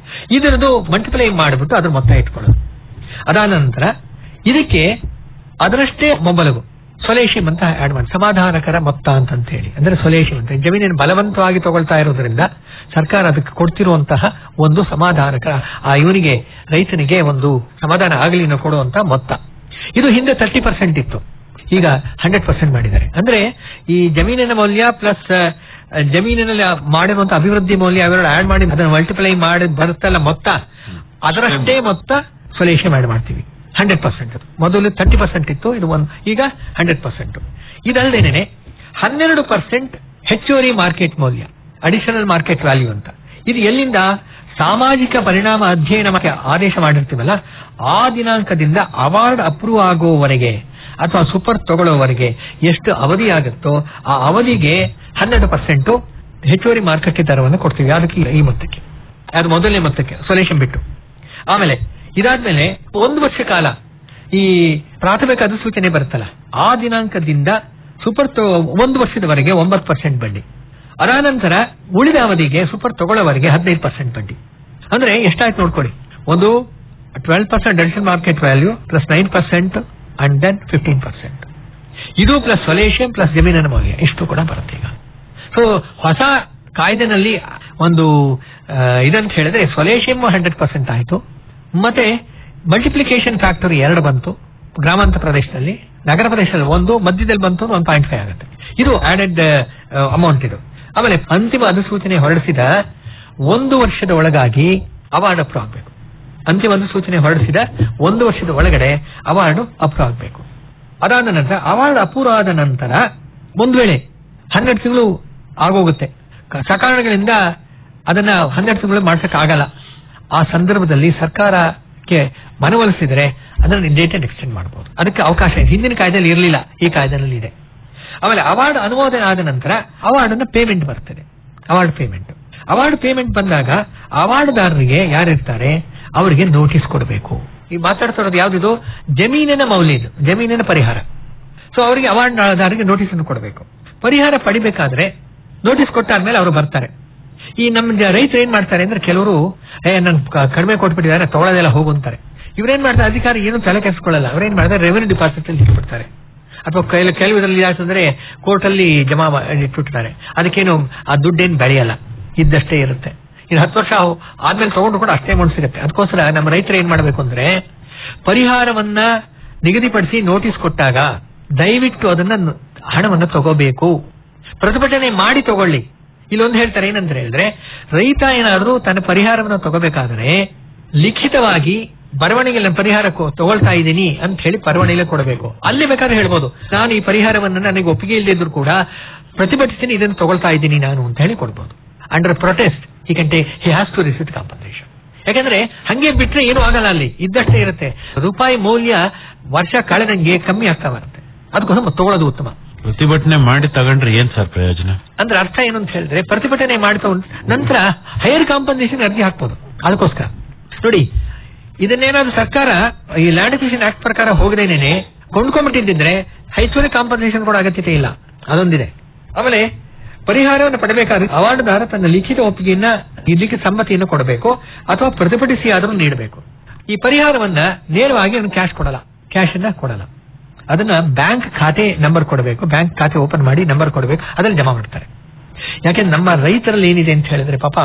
[SPEAKER 7] ಇದರದು ಮಲ್ಟಿಪ್ಲೈ ಮಾಡಿಬಿಟ್ಟು ಅದ್ರ ಮೊತ್ತ ಇಟ್ಕೊಳ್ಳೋದು ಅದಾದ ನಂತರ ಇದಕ್ಕೆ ಅದರಷ್ಟೇ ಮೊಬಲಗು ಸೊಲೇಶಿಯಂ ಅಂತ ಆಡ್ ಮಾಡಿ ಸಮಾಧಾನಕರ ಮೊತ್ತ ಅಂತ ಹೇಳಿ ಅಂದ್ರೆ ಸೊಲೇಶಿಯಂ ಅಂತ ಜಮೀನಿನ ಬಲವಂತವಾಗಿ ತಗೊಳ್ತಾ ಇರೋದ್ರಿಂದ ಸರ್ಕಾರ ಅದಕ್ಕೆ ಕೊಡ್ತಿರುವಂತಹ ಒಂದು ಸಮಾಧಾನಕರ ಆ ಇವನಿಗೆ ರೈತನಿಗೆ ಒಂದು ಸಮಾಧಾನ ಆಗಲಿ ಅನ್ನೋ ಕೊಡುವಂತಹ ಮೊತ್ತ ಇದು ಹಿಂದೆ ತರ್ಟಿ ಪರ್ಸೆಂಟ್ ಇತ್ತು ಈಗ ಹಂಡ್ರೆಡ್ ಪರ್ಸೆಂಟ್ ಮಾಡಿದ್ದಾರೆ ಅಂದ್ರೆ ಈ ಜಮೀನಿನ ಮೌಲ್ಯ ಪ್ಲಸ್ ಜಮೀನಿನಲ್ಲಿ ಮಾಡಿರುವಂತ ಅಭಿವೃದ್ಧಿ ಮೌಲ್ಯ ಅವೆರಡು ಆಡ್ ಮಾಡಿ ಅದನ್ನು ಮಲ್ಟಿಪ್ಲೈ ಮಾಡಿ ಬರುತ್ತಲ್ಲ ಮೊತ್ತ ಅದರಷ್ಟೇ ಮೊತ್ತ ಸೊಲ್ಯೂಷನ್ ಆಡ್ ಮಾಡ್ತೀವಿ ಹಂಡ್ರೆಡ್ ಪರ್ಸೆಂಟ್ ಅದು ಮೊದಲು ತರ್ಟಿ ಪರ್ಸೆಂಟ್ ಇತ್ತು ಇದು ಒಂದು ಈಗ ಹಂಡ್ರೆಡ್ ಪರ್ಸೆಂಟ್ ಇದಲ್ಲದೇನೆ ಹನ್ನೆರಡು ಪರ್ಸೆಂಟ್ ಹೆಚ್ಚುವರಿ ಮಾರ್ಕೆಟ್ ಮೌಲ್ಯ ಅಡಿಷನಲ್ ಮಾರ್ಕೆಟ್ ವ್ಯಾಲ್ಯೂ ಅಂತ ಇದು ಎಲ್ಲಿಂದ ಸಾಮಾಜಿಕ ಪರಿಣಾಮ ಅಧ್ಯಯನ ಮಾಡಿ ಆದೇಶ ಮಾಡಿರ್ತೀವಲ್ಲ ಆ ದಿನಾಂಕದಿಂದ ಅವಾರ್ಡ್ ಅಪ್ರೂವ್ ಆಗುವವರೆಗೆ ಅಥವಾ ಸೂಪರ್ ತಗೊಳ್ಳೋವರೆಗೆ ಎಷ್ಟು ಅವಧಿ ಆಗುತ್ತೋ ಆ ಅವಧಿಗೆ ಹನ್ನೆರಡು ಪರ್ಸೆಂಟ್ ಹೆಚ್ಚುವರಿ ಮಾರುಕಟ್ಟೆ ದರವನ್ನು ಕೊಡ್ತೀವಿ ಅದಕ್ಕೆ ಈ ಮೊತ್ತಕ್ಕೆ ಅದು ಮೊದಲನೇ ಮೊತ್ತಕ್ಕೆ ಸೊಲ್ಯೂಷನ್ ಬಿಟ್ಟು ಆಮೇಲೆ ಇದಾದ್ಮೇಲೆ ಒಂದು ವರ್ಷ ಕಾಲ ಈ ಪ್ರಾಥಮಿಕ ಅಧಿಸೂಚನೆ ಬರುತ್ತಲ್ಲ ಆ ದಿನಾಂಕದಿಂದ ಸೂಪರ್ ತೊ- ಒಂದು ವರ್ಷದವರೆಗೆ ಒಂಬತ್ತು ಪರ್ಸೆಂಟ್ ಬಡ್ಡಿ ಅದಾನಂತರ ಉಳಿದ ಅವಧಿಗೆ ಸೂಪರ್ ತಗೊಳ್ಳೋವರೆಗೆ ಹದಿನೈದು ಪರ್ಸೆಂಟ್ ಬಡ್ಡಿ ಅಂದ್ರೆ ಎಷ್ಟಾಯ್ತು ನೋಡ್ಕೊಳ್ಳಿ ಒಂದು twelve percent additional market value plus nine percent and then fifteen percent ಇದು ಪ್ಲಸ್ ಸೊಲೇಷನ್ ಪ್ಲಸ್ ಜಮೀನಿನ ಮೌಲ್ಯ ಇಷ್ಟು ಕೂಡ ಬರುತ್ತೆ ಈಗ ಸೊ ಹೊಸ ಕಾಯ್ದೆನಲ್ಲಿ ಒಂದು ಆ, ಇದಂತ ಹೇಳಿದ್ರೆ ಸೊಲೇಷನ್ ಹಂಡ್ರೆಡ್ ಪರ್ಸೆಂಟ್ ಆಯಿತು ಮತ್ತೆ ಮಲ್ಟಿಪ್ಲಿಕೇಶನ್ ಫ್ಯಾಕ್ಟರ್ ಎರಡು ಬಂತು ಗ್ರಾಮಾಂತರ ಪ್ರದೇಶದಲ್ಲಿ ನಗರ ಪ್ರದೇಶದಲ್ಲಿ ಒಂದು ಮಧ್ಯದಲ್ಲಿ ಬಂತು ಒನ್ ಪಾಯಿಂಟ್ ಫೈವ್ ಆಗುತ್ತೆ ಇದು ಆಡೆಡ್ ಅಮೌಂಟ್ ಇದು ಆಮೇಲೆ ಅಂತಿಮ ಅಧಿಸೂಚನೆ ಹೊರಡಿಸಿದ ಒಂದು ವರ್ಷದ ಒಳಗಾಗಿ ಅವಾರ್ಡ್ ಅಪ್ರೂವ್ ಆಗಬೇಕು ಅಂತಿಮ ಅಧಿಸೂಚನೆ ಹೊರಡಿಸಿದ ಒಂದು ವರ್ಷದ ಒಳಗಡೆ ಅವಾರ್ಡ್ ಅಪ್ರೂವ್ ಆಗಬೇಕು ಅದಾದ ನಂತರ ಅವಾರ್ಡ್ ಅಪೂರ್ವ ಆದ ನಂತರ ಒಂದು ವೇಳೆ ಹನ್ನೆರಡು ತಿಂಗಳು ಆಗೋಗುತ್ತೆ ಕ- ಸಕಾರಣಗಳಿಂದ ಅದನ್ನ ಹನ್ನೆರಡು ತಿಂಗಳು ಮಾಡ್ಸಕ್ ಆಗಲ್ಲ ಆ ಸಂದರ್ಭದಲ್ಲಿ ಸರ್ಕಾರಕ್ಕೆ ಮನವೊಲಿಸಿದರೆ ಅದನ್ನು ಡೇಟೆಡ್ ಎಕ್ಸ್ಟೆಂಡ್ ಮಾಡಬಹುದು ಅದಕ್ಕೆ ಅವಕಾಶ ಇದೆ ಹಿಂದಿನ ಕಾಯ್ದೆಯಲ್ಲಿ ಇರಲಿಲ್ಲ ಈ ಕಾಯ್ದೆನಲ್ಲಿ ಇದೆ ಆಮೇಲೆ ಅವಾರ್ಡ್ ಅನುಮೋದನೆ ಆದ ನಂತರ ಅವಾರ್ಡ್ ಅನ್ನ ಪೇಮೆಂಟ್ ಬರ್ತದೆ ಅವಾರ್ಡ್ ಪೇಮೆಂಟ್ ಅವಾರ್ಡ್ ಪೇಮೆಂಟ್ ಬಂದಾಗ ಅವಾರ್ಡ್ದಾರರಿಗೆ ಯಾರಿರ್ತಾರೆ ಅವರಿಗೆ ನೋಟಿಸ್ ಕೊಡಬೇಕು ಈ ಮಾತಾಡ್ತಿರೋದು ಯಾವ್ದಿದು ಜಮೀನಿನ ಮೌಲ್ಯ ಇದು ಜಮೀನಿನ ಪರಿಹಾರ ಸೊ ಅವರಿಗೆ ಅವಾರ್ಡ್ದಾರರಿಗೆ ನೋಟಿಸ್ ಅನ್ನು ಕೊಡಬೇಕು ಪರಿಹಾರ ಪಡಿಬೇಕಾದ್ರೆ ನೋಟಿಸ್ ಕೊಟ್ಟಾದ್ಮೇಲೆ ಅವರು ಬರ್ತಾರೆ ಈ ನಮ್ಮ ಜ- ರೈತರು ಏನ್ ಮಾಡ್ತಾರೆ ಅಂದ್ರೆ ಕೆಲವರು ಏ ನನ್ ಕ- ಕಡಿಮೆ ಕೊಟ್ಬಿಟ್ಟಿದ್ದಾರೆ ತಗೊಳ್ಳೋದೆಲ್ಲ ಹೋಗು ಅಂತಾರೆ ಇವ್ರೇನ್ ಮಾಡ್ತಾರೆ ಅಧಿಕಾರಿ ಏನು ತಲೆ ಕೆಡಿಸ್ಕೊಳ್ಳಲ್ಲ ಅವ್ರೇನ್ ಮಾಡ್ತಾರೆ ರೆವೆನ್ಯೂ ಡಿಪಾರ್ಟ್ಮೆಂಟ್ ಅಲ್ಲಿ ಇಟ್ಬಿಡ್ತಾರೆ ಅಥವಾ ಕೆಲ ಕೆಲವರಲ್ಲಿ ಯಾಕಂದ್ರೆ ಕೋರ್ಟ್ ಅಲ್ಲಿ ಜಮಾ ಮಾ- ಇಟ್ಬಿಡ್ತಾರೆ ಅದಕ್ಕೇನು ಆ ದುಡ್ಡೇನು ಬೆಳೆಯಲ್ಲ ಇದ್ದಷ್ಟೇ ಇರುತ್ತೆ ಇನ್ನು ಹತ್ತು ವರ್ಷ ಅವ್- ಆದ್ಮೇಲೆ ತಗೊಂಡು ಕೂಡ ಅಷ್ಟೇ ಅಮೌಂಟ್ ಸಿಗುತ್ತೆ ಅದಕ್ಕೋಸ್ಕರ ನಮ್ಮ ರೈತರು ಏನ್ ಮಾಡ್ಬೇಕು ಅಂದ್ರೆ ಪರಿಹಾರವನ್ನ ನಿಗದಿಪಡಿಸಿ ನೋಟಿಸ್ ಕೊಟ್ಟಾಗ ದಯವಿಟ್ಟು ಅದನ್ನ ನ- ಹಣವನ್ನ ತಗೋಬೇಕು ಪ್ರತಿಭಟನೆ ಮಾಡಿ ತಗೊಳ್ಳಿ ಇಲ್ಲೊಂದು ಹೇಳ್ತಾರೆ ಏನಂತ ಹೇಳಿದ್ರೆ ರೈತ ಏನಾದ್ರೂ ತನ್ನ ಪರಿಹಾರವನ್ನ ತಗೋಬೇಕಾದ್ರೆ ಲಿಖಿತವಾಗಿ ಬರವಣಿಗೆಯಲ್ಲಿ ನಾನು ಪರಿಹಾರ ಕೊ- ತಗೊಳ್ತಾ ಇದ್ದೀನಿ ಅಂತ ಹೇಳಿ ಬರವಣಿಗೆ ಕೊಡಬೇಕು ಅಲ್ಲಿ ಬೇಕಾದ್ರೆ ಹೇಳ್ಬೋದು ನಾನು ಈ ಪರಿಹಾರವನ್ನ ನನಗೆ ಒಪ್ಪಿಗೆ ಇಲ್ಲದಿದ್ರು ಕೂಡ ಪ್ರತಿಭಟಿಸ್ತೀನಿ ಇದನ್ನು ತಗೊಳ್ತಾ ಇದ್ದೀನಿ ನಾನು ಅಂತ ಹೇಳಿ ಕೊಡ್ಬೋದು ಅಂಡರ್ ಪ್ರೊಟೆಸ್ಟ್ ಈ ಕಂಟೆ he has to receipt compensation ಯಾಕಂದ್ರೆ ಹಂಗೆ ಬಿಟ್ರೆ ಏನು ಆಗಲ್ಲ ಅಲ್ಲಿ ಇದ್ದಷ್ಟೇ ಇರುತ್ತೆ ರೂಪಾಯಿ ಮೌಲ್ಯ ವರ್ಷ ಕಳೆದಂಗೆ ಕಮ್ಮಿ ಆಗ್ತಾ ಬರುತ್ತೆ ಅದಕ್ಕೋಸ್ಕರ ತಗೊಳ್ಳೋದು ಉತ್ತಮ
[SPEAKER 6] ಪ್ರತಿಭಟನೆ ಮಾಡಿ ತಗೊಂಡ್ರೆ ಏನ್ ಸರ್ ಪ್ರಯೋಜನ
[SPEAKER 7] ಅಂದ್ರೆ ಅರ್ಥ ಏನು ಅಂತ ಹೇಳಿದ್ರೆ ಪ್ರತಿಭಟನೆ ಮಾಡ್ತಾ ಉಂಟು ನಂತರ ಹೈಯರ್ ಕಾಂಪನ್ಸೇಷನ್ ಅರ್ಜಿ ಹಾಕ್ಬೋದು ಅದಕ್ಕೋಸ್ಕರ ನೋಡಿ ಇದನ್ನೇನಾದ್ರೂ ಸರ್ಕಾರ ಈ ಲ್ಯಾಂಡ್ ಅಕ್ವಿಷನ್ ಆಕ್ಟ್ ಪ್ರಕಾರ ಹೋಗದೇನೆ ಕೊಂಡ್ಕೊಂಡ್ಬಿಟ್ಟಿದ್ರೆ ಹೆಚ್ಚುವರಿ ಕಾಂಪನ್ಸೇಷನ್ ಕೂಡ ಅಗತ್ಯತೆ ಇಲ್ಲ ಅದೊಂದಿದೆ ಆಮೇಲೆ ಪರಿಹಾರವನ್ನು ಪಡೆಬೇಕಾದ್ರೆ ಅವಾರ್ಡ್ದಾರ ತನ್ನ ಲಿಖಿತ ಒಪ್ಪಿಗೆಯನ್ನ ಈ ಲಿಖಿತ ಸಮ್ಮತಿಯನ್ನು ಕೊಡಬೇಕು ಅಥವಾ ಪ್ರತಿಭಟಿಸಿ ಆದರೂ ನೀಡಬೇಕು ಈ ಪರಿಹಾರವನ್ನ ನೇರವಾಗಿ ಅವನು ಕ್ಯಾಶ್ ಕೊಡಲ್ಲ ಕ್ಯಾಶ್ ಅನ್ನ ಕೊಡಲ್ಲ ಅದನ್ನ ಬ್ಯಾಂಕ್ ಖಾತೆ ನಂಬರ್ ಕೊಡಬೇಕು ಬ್ಯಾಂಕ್ ಖಾತೆ ಓಪನ್ ಮಾಡಿ ನಂಬರ್ ಕೊಡಬೇಕು ಅದ್ರಲ್ಲಿ ಜಮಾ ಮಾಡ್ತಾರೆ ಯಾಕೆಂದ್ರೆ ನಮ್ಮ ರೈತರಲ್ಲಿ ಏನಿದೆ ಅಂತ ಹೇಳಿದ್ರೆ ಪಾಪ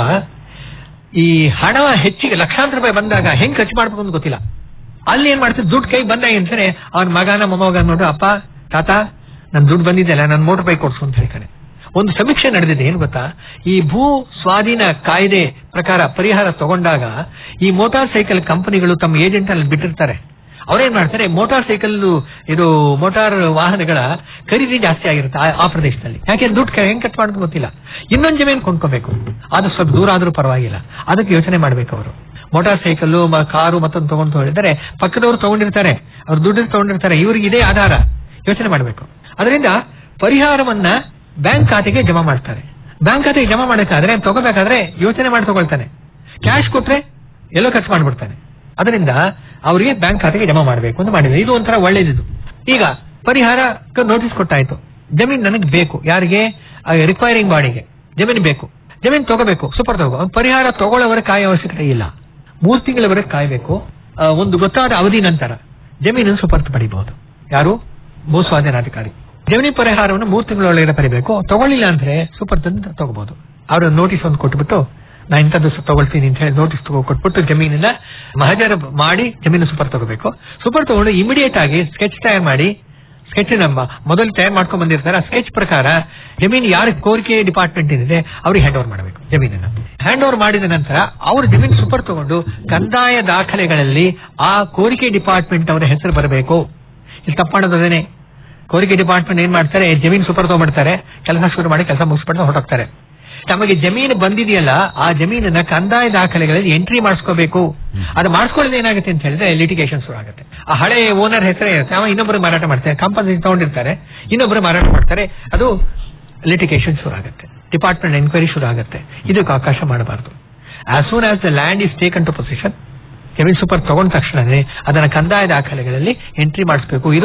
[SPEAKER 7] ಈ ಹಣ ಹೆಚ್ಚಿಗೆ ಲಕ್ಷಾಂತರ ರೂಪಾಯಿ ಬಂದಾಗ ಹೆಂಗ್ ಖರ್ಚು ಮಾಡ್ಬೇಕು ಅಂತ ಗೊತ್ತಿಲ್ಲ ಅಲ್ಲಿ ಏನ್ ಮಾಡ್ತಾರೆ ದುಡ್ಡು ಕೈ ಬಂದಾಗ ಅಂತಾರೆ ಅವ್ನ ಮಗನ ಮೊಮ್ಮಗ ನೋಡು ಅಪ್ಪ ತಾತ ನನ್ ದುಡ್ಡು ಬಂದಿದ್ದೆಲ್ಲ ನನ್ ಮೋಟರ್ ಬೈಕ್ ಕೊಡ್ಸು ಅಂತ ಹೇಳ್ತಾನೆ ಒಂದು ಸಮೀಕ್ಷೆ ನಡೆದಿದೆ ಏನ್ ಗೊತ್ತಾ ಈ ಭೂ ಸ್ವಾಧೀನ ಕಾಯ್ದೆ ಪ್ರಕಾರ ಪರಿಹಾರ ತಗೊಂಡಾಗ ಈ ಮೋಟಾರ್ ಸೈಕಲ್ ಕಂಪನಿಗಳು ತಮ್ಮ ಏಜೆಂಟ್ ಅಲ್ಲಿ ಬಿಟ್ಟಿರ್ತಾರೆ ಅವ್ರೇನ್ ಮಾಡ್ತಾರೆ ಮೋಟಾರ್ ಸೈಕಲ್ ಇದು ಮೋಟಾರ್ ವಾಹನಗಳ ಖರೀದಿ ಜಾಸ್ತಿ ಆಗಿರುತ್ತೆ ಆ- ಆ ಪ್ರದೇಶದಲ್ಲಿ ಯಾಕೆಂದ್ರೆ ದುಡ್ಡು ಕ- ಹೆಂಗ್ ಕಟ್ ಮಾಡೋದು ಗೊತ್ತಿಲ್ಲ ಇನ್ನೊಂದು ಜಮೀನು ಕೊಂಡ್ಕೋಬೇಕು ಅದು ಸ್ವಲ್ಪ ದೂರ ಆದ್ರೂ ಪರವಾಗಿಲ್ಲ ಅದಕ್ಕೆ ಯೋಚನೆ ಮಾಡ್ಬೇಕು ಅವರು ಮೋಟಾರ್ ಸೈಕಲ್ ಕಾರು ಮತ್ತೊಂದು ತಗೊಂಡು ಹೇಳಿದರೆ ಪಕ್ಕದವರು ತಗೊಂಡಿರ್ತಾರೆ ಅವ್ರು ದುಡ್ಡು ತಗೊಂಡಿರ್ತಾರೆ ಇವ್ರಿಗೆ ಇದೇ ಆಧಾರ ಯೋಚನೆ ಮಾಡಬೇಕು ಅದರಿಂದ ಪರಿಹಾರವನ್ನ ಬ್ಯಾಂಕ್ ಖಾತೆಗೆ ಜಮಾ ಮಾಡ್ತಾರೆ ಬ್ಯಾಂಕ್ ಖಾತೆಗೆ ಜಮಾ ಮಾಡಬೇಕಾದ್ರೆ ತಗೋಬೇಕಾದ್ರೆ ಯೋಚನೆ ಮಾಡಿ ತಗೊಳ್ತಾನೆ ಕ್ಯಾಶ್ ಕೊಟ್ರೆ ಎಲ್ಲೋ ಖರ್ಚು ಮಾಡ್ಬಿಡ್ತಾನೆ ಅದರಿಂದ ಅವರಿಗೆ ಬ್ಯಾಂಕ್ ಖಾತೆಗೆ ಜಮಾ ಮಾಡಬೇಕು ಅಂತ ಮಾಡಿದ್ರು ಇದು ಒಂಥರ ಒಳ್ಳೇದಿದು ಈಗ ಪರಿಹಾರ ನೋಟಿಸ್ ಕೊಟ್ಟಾಯ್ತು ಜಮೀನ್ ನನಗೆ ಬೇಕು ಯಾರಿಗೆ ರಿಕ್ವೈರಿಂಗ್ ಬಾಡಿಗೆ ಜಮೀನು ಬೇಕು ಜಮೀನು ತಗೋಬೇಕು ಸೂಪರ್ ತಗೋ ಅವ್ನು ಪರಿಹಾರ ತಗೊಳ್ಳೋವರೆ ಕಾಯೋ ಅವಶ್ಯಕತೆ ಇಲ್ಲ ಮೂರು ತಿಂಗಳವರೆಗೆ ಕಾಯಬೇಕು ಆ, ಒಂದು ಗೊತ್ತಾದ ಅವಧಿ ನಂತರ ಜಮೀನನ್ನು ಸುಪರ್ತು ಪಡಿಬಹುದು ಯಾರು ಭೂಸ್ವಾಧೀನಾಧಿಕಾರಿ ಜಮೀನು ಪರಿಹಾರವನ್ನು ಮೂರು ತಿಂಗಳೊಳಗೆ ಪಡಿಬೇಕು ತಗೊಳ್ಳಿಲ್ಲ ಅಂದ್ರೆ ಸುಪರ್ತ್ ಅಂತ ತಗೋಬಹುದು ಅವ್ರ ನೋಟಿಸ್ ಒಂದು ಕೊಟ್ಬಿಟ್ಟು ನಾ ಇಂಥದ್ದು ಸ- ತಗೊಳ್ತೀನಿ ಅಂತ ಹೇಳಿ ನೋಟಿಸ್ ಕೊಟ್ಬಿಟ್ಟು ಜಮೀನನ್ನ ಮಹಜರ ಮಾಡಿ ಜಮೀನು ಸೂಪರ್ ತಗೋಬೇಕು ಸೂಪರ್ ತಗೊಂಡು ಇಮಿಡಿಯೇಟ್ ಆಗಿ ಸ್ಕೆಚ್ ತಯಾರು ಮಾಡಿ ಸ್ಕೆಚ್ ನಮ್ಮ ಮೊದಲು ತಯಾರು ಮಾಡ್ಕೊಂಡ್ ಬಂದಿರ್ತಾರೆ ಆ ಸ್ಕೆಚ್ ಪ್ರಕಾರ ಜಮೀನು ಯಾರ ಕೋರಿಕೆ ಡಿಪಾರ್ಟ್ಮೆಂಟ್ ಏನಿದೆ ಅವ್ರಿಗೆ ಹ್ಯಾಂಡ್ ಓವರ್ ಮಾಡಬೇಕು ಜಮೀನನ್ನ ಹ್ಯಾಂಡ್ ಓವರ್ ಮಾಡಿದ ನಂತರ ಅವರು ಜಮೀನು ಸೂಪರ್ ತಗೊಂಡು ಕಂದಾಯ ದಾಖಲೆಗಳಲ್ಲಿ ಆ ಕೋರಿಕೆ ಡಿಪಾರ್ಟ್ಮೆಂಟ್ ಅವರ ಹೆಸರು ಬರಬೇಕು ಇಲ್ಲಿ ತಪ್ಪಾಣದೇನೆ ಕೋರಿಕೆ ಡಿಪಾರ್ಟ್ಮೆಂಟ್ ಏನ್ ಮಾಡ್ತಾರೆ ಜಮೀನು ಸೂಪರ್ ತಗೊಂಡ್ಬಿಡ್ತಾರೆ ಕೆಲಸ ಶುರು ಮಾಡಿ ಕೆಲಸ ಮುಗಿಸ್ಬಿಟ್ಟು ಹೊರಟೋಗ್ತಾರೆ ತಮಗೆ ಜಮೀನು ಬಂದಿದೆಯಲ್ಲ ಆ ಜಮೀನನ್ನ ಕಂದಾಯ ದಾಖಲೆಗಳಲ್ಲಿ ಎಂಟ್ರಿ ಮಾಡಿಸ್ಕೋಬೇಕು ಅದು ಮಾಡಿಸ್ಕೊಳ್ಳೋದು ಏನಾಗುತ್ತೆ ಅಂತ ಹೇಳಿದ್ರೆ ಲಿಟಿಗೇಷನ್ ಶುರು ಆಗುತ್ತೆ ಆ ಹಳೆ ಓನರ್ ಹೆಸರೇ ಇರುತ್ತೆ ಅವ ಇನ್ನೊಬ್ಬರು ಮಾರಾಟ ಮಾಡ್ತಾರೆ ಕಂಪನಿ ತಗೊಂಡಿರ್ತಾರೆ ಇನ್ನೊಬ್ಬರು ಮಾರಾಟ ಮಾಡ್ತಾರೆ ಅದು ಲಿಟಿಗೇಷನ್ ಶುರು ಆಗುತ್ತೆ ಡಿಪಾರ್ಟ್ಮೆಂಟ್ ಎನ್ಕ್ವೈರಿ ಶುರು ಆಗುತ್ತೆ ಇದಕ್ಕೆ ಅವಕಾಶ ಮಾಡಬಾರದು as soon as the land is taken to possession ಜಮೀನು ಸೂಪರ್ ತಗೊಂಡ ತಕ್ಷಣನೇ ಅದನ್ನ ಕಂದಾಯ ದಾಖಲೆಗಳಲ್ಲಿ ಎಂಟ್ರಿ ಮಾಡಿಸಬೇಕು ಇದು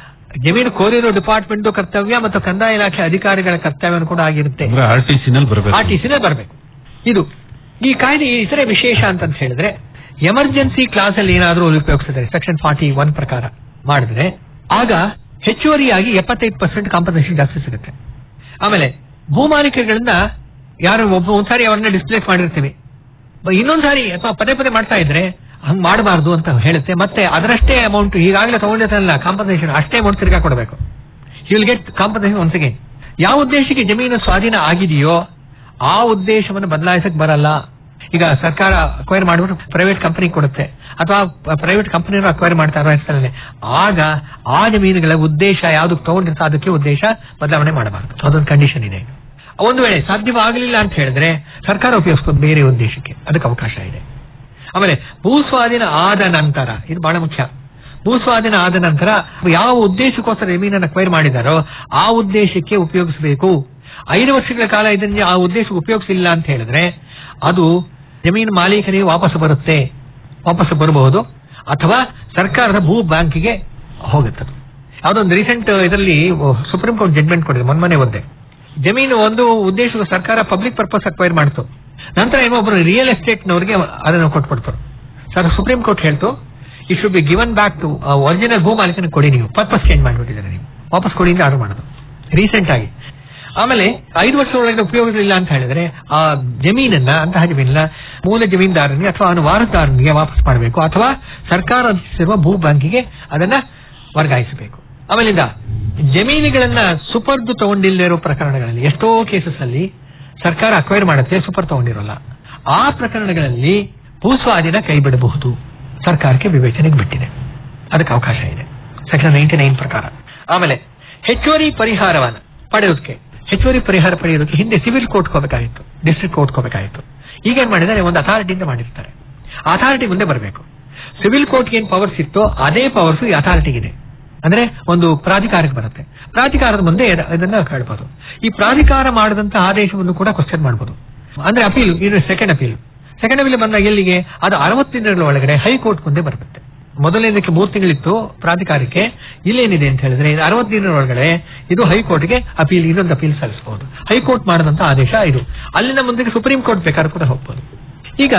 [SPEAKER 7] ಜಮೀನು ಕೋರಿರೋ ಡಿಪಾರ್ಟ್ಮೆಂಟ್ ಕರ್ತವ್ಯ ಮತ್ತು ಕಂದಾಯ ಇಲಾಖೆ ಅಧಿಕಾರಿಗಳ ಕರ್ತವ್ಯ ಕೂಡ ಆಗಿರುತ್ತೆ
[SPEAKER 6] ಅಂದ್ರೆ ಆರ್ ಟಿ ಸಿ ನಲ್ಲಿ ಬರಬೇಕು
[SPEAKER 7] ಆರ್ ಟಿ ಬರಬೇಕು ಇದು ಈ ಕಾಯ್ದೆ ಇತರೆ ವಿಶೇಷ ಅಂತ ಹೇಳಿದ್ರೆ ಎಮರ್ಜೆನ್ಸಿ ಕ್ಲಾಸ್ ಅಲ್ಲಿ ಏನಾದರೂ ಉಪಯೋಗಿಸಿದ್ರೆ ಸೆಕ್ಷನ್ ಫಾರ್ಟಿ ಒನ್ ಪ್ರಕಾರ ಮಾಡಿದ್ರೆ ಆಗ ಹೆಚ್ಚುವರಿಯಾಗಿ ಎಪ್ಪತ್ತೈದು ಪರ್ಸೆಂಟ್ ಕಾಂಪನ್ಸೇಷನ್ ಜಾಸ್ತಿ ಸಿಗುತ್ತೆ ಆಮೇಲೆ ಭೂಮಾಲಿಕೆಗಳನ್ನ ಯಾರು ಒಬ್ಬ ಒಂದ್ಸಾರಿ ಅವ್ರನ್ನ ಡಿಸ್ಪ್ಲೇಸ್ ಮಾಡಿರ್ತೀವಿ ಬ- ಇನ್ನೊಂದ್ಸಾರಿ ಅಥವಾ ಪದೇ ಪದೇ ಮಾಡ್ತಾ ಇದ್ರೆ ಹಂಗ್ ಮಾಡಬಾರ್ದು ಅಂತ ಹೇಳುತ್ತೆ ಮತ್ತೆ ಅದರಷ್ಟೇ ಅಮೌಂಟ್ ಈಗಾಗಲೇ ತಗೊಂಡಿರ್ತಾರಲ್ಲ ಕಾಂಪನ್ಸೇಷನ್ ಅಷ್ಟೇ ಅಮೌಂಟ್ ತಿರ್ಗಾ ಕೊಡಬೇಕು you will get compensation once again ಯಾವ ಉದ್ದೇಶಕ್ಕೆ ಜಮೀನು ಸ್ವಾಧೀನ ಆಗಿದೆಯೋ ಆ ಉದ್ದೇಶವನ್ನು ಬದಲಾಯಿಸಕ್ ಬರಲ್ಲ ಈಗ ಸರ್ಕಾರ ಅಕ್ವೈರ್ ಮಾಡಿಬಿಟ್ಟು ಪ್ರೈವೇಟ್ ಕಂಪನಿ ಕೊಡುತ್ತೆ ಅಥವಾ ಪ್ರೈವೇಟ್ ಕಂಪನಿಯವರು ಅಕ್ವೈರ್ ಮಾಡ್ತಾರೋ ಹೆಸರಲ್ಲಿ ಆಗ ಆ ಜಮೀನುಗಳ ಉದ್ದೇಶ ಯಾವ್ದಕ್ಕೆ ತಗೊಂಡಿರ್ತಾ ಅದಕ್ಕೆ ಉದ್ದೇಶ ಬದಲಾವಣೆ ಮಾಡಬಾರದು ಅದೊಂದು ಕಂಡೀಷನ್ ಇದೆ ಒಂದು ವೇಳೆ ಸಾಧ್ಯವಾಗಲಿಲ್ಲ ಅಂತ ಹೇಳಿದ್ರೆ ಸರ್ಕಾರ ಉಪಯೋಗಿಸ್ಬೋದು ಬೇರೆ ಉದ್ದೇಶಕ್ಕೆ ಅದಕ್ಕೆ ಅವಕಾಶ ಇದೆ ಆಮೇಲೆ ಭೂಸ್ವಾಧೀನ ಆದ ನಂತರ ಇದು ಬಹಳ ಮುಖ್ಯ ಭೂಸ್ವಾಧೀನ ಆದ ನಂತರ ಯಾವ ಉದ್ದೇಶಕ್ಕೋಸ್ಕರ ಜಮೀನನ್ನು ಅಕ್ವೈರ್ ಮಾಡಿದಾರೋ ಆ ಉದ್ದೇಶಕ್ಕೆ ಉಪಯೋಗಿಸಬೇಕು ಐದು ವರ್ಷಗಳ ಕಾಲ ಇದನ್ನ ಆ ಉದ್ದೇಶಕ್ಕೆ ಉಪಯೋಗಿಸಿಲ್ಲ ಅಂತ ಹೇಳಿದ್ರೆ ಅದು ಜಮೀನು ಮಾಲೀಕರಿಗೆ ವಾಪಸ್ ಬರುತ್ತೆ ವಾಪಸ್ ಬರಬಹುದು ಅಥವಾ ಸರ್ಕಾರದ ಭೂ ಬ್ಯಾಂಕಿಗೆ ಹೋಗುತ್ತೆ ಅದು. ಯಾವುದೋ ಒಂದು ರೀಸೆಂಟ್ ಇದರಲ್ಲಿ ಸುಪ್ರೀಂ ಕೋರ್ಟ್ ಜಡ್ಮೆಂಟ್ ಕೊಡಿದೆ ಮೊನ್ನೆ ಒಂದೇ ಜಮೀನು ಒಂದು ಉದ್ದೇಶ ಸರ್ಕಾರ ಪಬ್ಲಿಕ್ ಪರ್ಪಸ್ ಅಕ್ವೈರ್ ಮಾಡ್ತು ನಂತರ ಏನೋ ಒಬ್ಬರು ರಿಯಲ್ ಎಸ್ಟೇಟ್ ನವರಿಗೆ ಅದನ್ನು ಕೊಟ್ಬಿಡ್ತಾರೆ ಸರ್ ಸುಪ್ರೀಂ ಕೋರ್ಟ್ ಹೇಳ್ತು it should be given back to original ಭೂ ಮಾಲೀಕನ ಕೊಡಿ ನೀವು ಪರ್ಪಸ್ ಚೇಂಜ್ ಮಾಡಿಬಿಟ್ಟಿದ್ದಾರೆ ನೀವು ವಾಪಸ್ ಕೊಡಿ ಅಂತ ಆರ್ಡರ್ ಮಾಡೋದು ರೀಸೆಂಟ್ ಆಗಿ ಆಮೇಲೆ ಐದು ವರ್ಷ ಒಳಗೆ ಉಪಯೋಗಿಸಲಿಲ್ಲ ಅಂತ ಹೇಳಿದ್ರೆ ಆ ಜಮೀನನ್ನ ಅಂತಹ ಜಮೀನನ್ನ ಮೂಲ ಜಮೀನ್ದಾರನಿಗೆ ಅಥವಾ ಅವನ ವಾರದಾರನಿಗೆ ವಾಪಸ್ ಮಾಡಬೇಕು ಅಥವಾ ಸರ್ಕಾರ ರಚಿಸಿರುವ ಭೂ ಬ್ಯಾಂಕಿಗೆ ಅದನ್ನ ವರ್ಗಾಯಿಸಬೇಕು ಆಮೇಲಿಂದ ಜಮೀನುಗಳನ್ನ ಸುಪರ್ದು ತಗೊಂಡಿಲ್ಲದಿರೋ ಪ್ರಕರಣಗಳಲ್ಲಿ ಎಷ್ಟೋ ಕೇಸಸ್ ಅಲ್ಲಿ ಸರ್ಕಾರ ಅಕ್ವೈರ್ ಮಾಡುತ್ತೆ ಸುಪರ್ ತಗೊಂಡಿರೋಲ್ಲ ಆ ಪ್ರಕರಣಗಳಲ್ಲಿ ಭೂಸ್ವಾಧೀನ ಕೈ ಬಿಡಬಹುದು ಸರ್ಕಾರಕ್ಕೆ ವಿವೇಚನೆಗೆ ಬಿಟ್ಟಿದೆ ಅದಕ್ಕೆ ಅವಕಾಶ ಇದೆ ಸೆಕ್ಷನ್ ನೈನ್ಟಿ ನೈನ್ ಪ್ರಕಾರ ಆಮೇಲೆ ಹೆಚ್ಚುವರಿ ಪರಿಹಾರವನ್ನ ಪಡೆಯೋದಕ್ಕೆ ಹೆಚ್ಚುವರಿ ಪರಿಹಾರ ಪಡೆಯೋದಕ್ಕೆ ಹಿಂದೆ ಸಿವಿಲ್ ಕೋರ್ಟ್ ಹೋಗಬೇಕಾಗಿತ್ತು ಡಿಸ್ಟ್ರಿಕ್ಟ್ ಕೋರ್ಟ್ ಹೋಗಬೇಕಾಗಿತ್ತು ಈಗ ಏನ್ ಮಾಡಿದ್ದಾರೆ ಒಂದು ಅಥಾರಿಟಿಯಿಂದ ಮಾಡಿರ್ತಾರೆ ಅಥಾರಿಟಿ ಮುಂದೆ ಬರಬೇಕು ಸಿವಿಲ್ ಕೋರ್ಟ್ ಏನ್ ಪವರ್ಸ್ ಇತ್ತೋ ಅದೇ ಪವರ್ಸ್ ಈ ಅಥಾರಿಟಿಗಿದೆ ಅಂದ್ರೆ ಒಂದು ಪ್ರಾಧಿಕಾರಕ್ಕೆ ಬರುತ್ತೆ ಪ್ರಾಧಿಕಾರದ ಮುಂದೆ ಇದ- ಇದನ್ನ ಕೇಳಬಹುದು ಈ ಪ್ರಾಧಿಕಾರ ಮಾಡಿದಂತ ಆದೇಶವನ್ನು ಕೂಡ ಕ್ವಶನ್ ಮಾಡಬಹುದು ಅಂದ್ರೆ ಅಪೀಲ್ ಇದು ಸೆಕೆಂಡ್ ಅಪೀಲ್ ಸೆಕೆಂಡ್ ಅಪೀಲ್ ಬಂದಾಗ ಎಲ್ಲಿಗೆ ಅದು ಅರವತ್ತು ದಿನಗಳ ಒಳಗಡೆ ಹೈಕೋರ್ಟ್ ಮುಂದೆ ಬರುತ್ತೆ ಮೊದಲನೇದಕ್ಕೆ ಮೂರು ತಿಂಗಳಿತ್ತು ಪ್ರಾಧಿಕಾರಕ್ಕೆ ಇಲ್ಲೇನಿದೆ ಅಂತ ಹೇಳಿದ್ರೆ ಇದು ಅರವತ್ತು ದಿನಗಳ ಒಳಗಡೆ ಇದು ಹೈಕೋರ್ಟ್ಗೆ ಅಪೀಲ್ ಇನ್ನೊಂದು ಅಪೀಲ್ ಸಲ್ಲಿಸಬಹುದು ಹೈಕೋರ್ಟ್ ಮಾಡಿದಂತ ಆದೇಶ ಇದು ಅಲ್ಲಿನ ಮುಂದೆ ಸುಪ್ರೀಂ ಕೋರ್ಟ್ ಬೇಕಾದ್ರೂ ಕೂಡ ಹೋಗ್ಬೋದು ಈಗ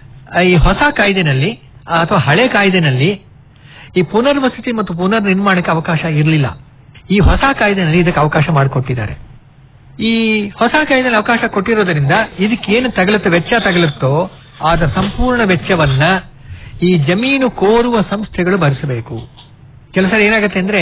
[SPEAKER 7] ಈ ಹೊಸ ಕಾಯ್ದೆನಲ್ಲಿ ಅಥವಾ ಹಳೆ ಕಾಯ್ದೆನಲ್ಲಿ ಈ ಪುನರ್ವಸತಿ ಮತ್ತು ಪುನರ್ ನಿರ್ಮಾಣಕ್ಕೆ ಅವಕಾಶ ಇರಲಿಲ್ಲ ಈ ಹೊಸ ಕಾಯ್ದೆನಲ್ಲಿ ಇದಕ್ಕೆ ಅವಕಾಶ ಮಾಡಿಕೊಟ್ಟಿದ್ದಾರೆ ಈ ಹೊಸ ಕಾಯ್ದೆಯಲ್ಲಿ ಅವಕಾಶ ಕೊಟ್ಟಿರೋದ್ರಿಂದ ಇದಕ್ಕೆ ಏನು ತಗಲುತ್ತೆ ವೆಚ್ಚ ತಗಲುತ್ತೋ ಆದ ಸಂಪೂರ್ಣ ವೆಚ್ಚವನ್ನ ಈ ಜಮೀನು ಕೋರುವ ಸಂಸ್ಥೆಗಳು ಭರಿಸಬೇಕು ಕೆಲಸ ಏನಾಗುತ್ತೆ ಅಂದ್ರೆ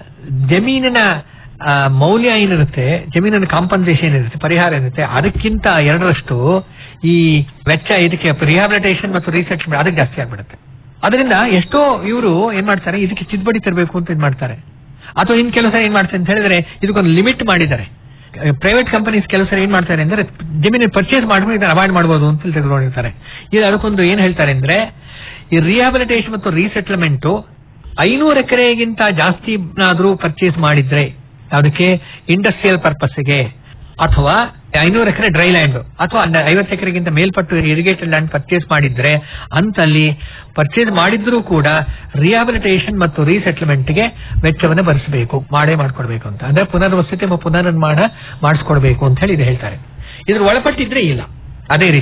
[SPEAKER 7] ಜಮೀನಿನ ಆ, ಮೌಲ್ಯ ಏನಿರುತ್ತೆ ಜಮೀನಿನ ಕಾಂಪನ್ಸೇಷನ್ ಇರುತ್ತೆ ಪರಿಹಾರ ಇರುತ್ತೆ ಅದಕ್ಕಿಂತ ಎರಡರಷ್ಟು ಈ ವೆಚ್ಚ ಇದಕ್ಕೆ ರಿಹಾಬಿಲಿಟೇಷನ್ ಮತ್ತು ರೀಸೆಟ್ಲ್ಮೆಂಟ್ ಅದಕ್ಕೆ ಜಾಸ್ತಿ ಆಗ್ಬಿಡುತ್ತೆ ಅದರಿಂದ ಎಷ್ಟೋ ಇವರು ಏನ್ ಮಾಡ್ತಾರೆ ಇದಕ್ಕೆ ಚಿದ್ಬಡಿ ತರಬೇಕು ಅಂತ ಇದ್ ಮಾಡ್ತಾರೆ ಅಥವಾ ಇನ್ ಕೆಲಸ ಏನ್ ಮಾಡ್ತಾರೆ ಅಂತ ಹೇಳಿದ್ರೆ ಇದಕ್ಕೊಂದು ಲಿಮಿಟ್ ಮಾಡಿದ್ದಾರೆ ಪ್ರೈವೇಟ್ ಕಂಪನೀಸ್ ಕೆಲಸ ಏನ್ ಮಾಡ್ತಾರೆ ಅಂದ್ರೆ ಜಮೀನು ಪರ್ಚೇಸ್ ಮಾಡ್ಕೊಂಡು ಇದನ್ನ ಅವಾಯ್ಡ್ ಮಾಡಬಹುದು ಅಂತ ತೆಗೆದುಕೊಂಡಿರ್ತಾರೆ ಇದು ಅದಕ್ಕೊಂದು ಏನ್ ಹೇಳ್ತಾರೆ ಅಂದ್ರೆ ಈ ರಿಹಾಬಿಲಿಟೇಷನ್ ಮತ್ತು ರೀಸೆಟ್ಲ್ಮೆಂಟ್ ಐನೂರು ಎಕರೆಗಿಂತ ಜಾಸ್ತಿ ಏನಾದ್ರೂ ಪರ್ಚೇಸ್ ಮಾಡಿದ್ರೆ ಅದಕ್ಕೆ ಇಂಡಸ್ಟ್ರಿಯಲ್ ಪರ್ಪಸ್ಗೆ ಅಥವಾ ಐನೂರು ಎಕರೆ ಡ್ರೈ ಲ್ಯಾಂಡ್ ಅಥವಾ ಐವತ್ತು ಎಕರೆಗಿಂತ ಮೇಲ್ಪಟ್ಟು ಇರಿಗೇಟೆಡ್ ಲ್ಯಾಂಡ್ ಪರ್ಚೇಸ್ ಮಾಡಿದ್ರೆ ಅಂತಲ್ಲಿ ಪರ್ಚೇಸ್ ಮಾಡಿದ್ರೂ ಕೂಡ ರಿಹಾಬಿಲಿಟೇಷನ್ ಮತ್ತು ರೀಸೆಟ್ಲ್ಮೆಂಟ್ಗೆ ವೆಚ್ಚವನ್ನು ಭರಿಸಬೇಕು ಮಾಡೇ ಮಾಡ್ಕೊಡ್ಬೇಕು ಅಂತ ಅಂದ್ರೆ ಪುನರ್ವಸತಿ ಮತ್ತು ಪುನರ್ನಿರ್ಮಾಣ ಮಾಡಿಸ್ಕೊಡ್ಬೇಕು ಅಂತ ಹೇಳಿ ಇದು ಹೇಳ್ತಾರೆ ಇದ್ರ ಒಳಪಟ್ಟಿದ್ರೆ ಇಲ್ಲ ಅದೇ ರೀತಿ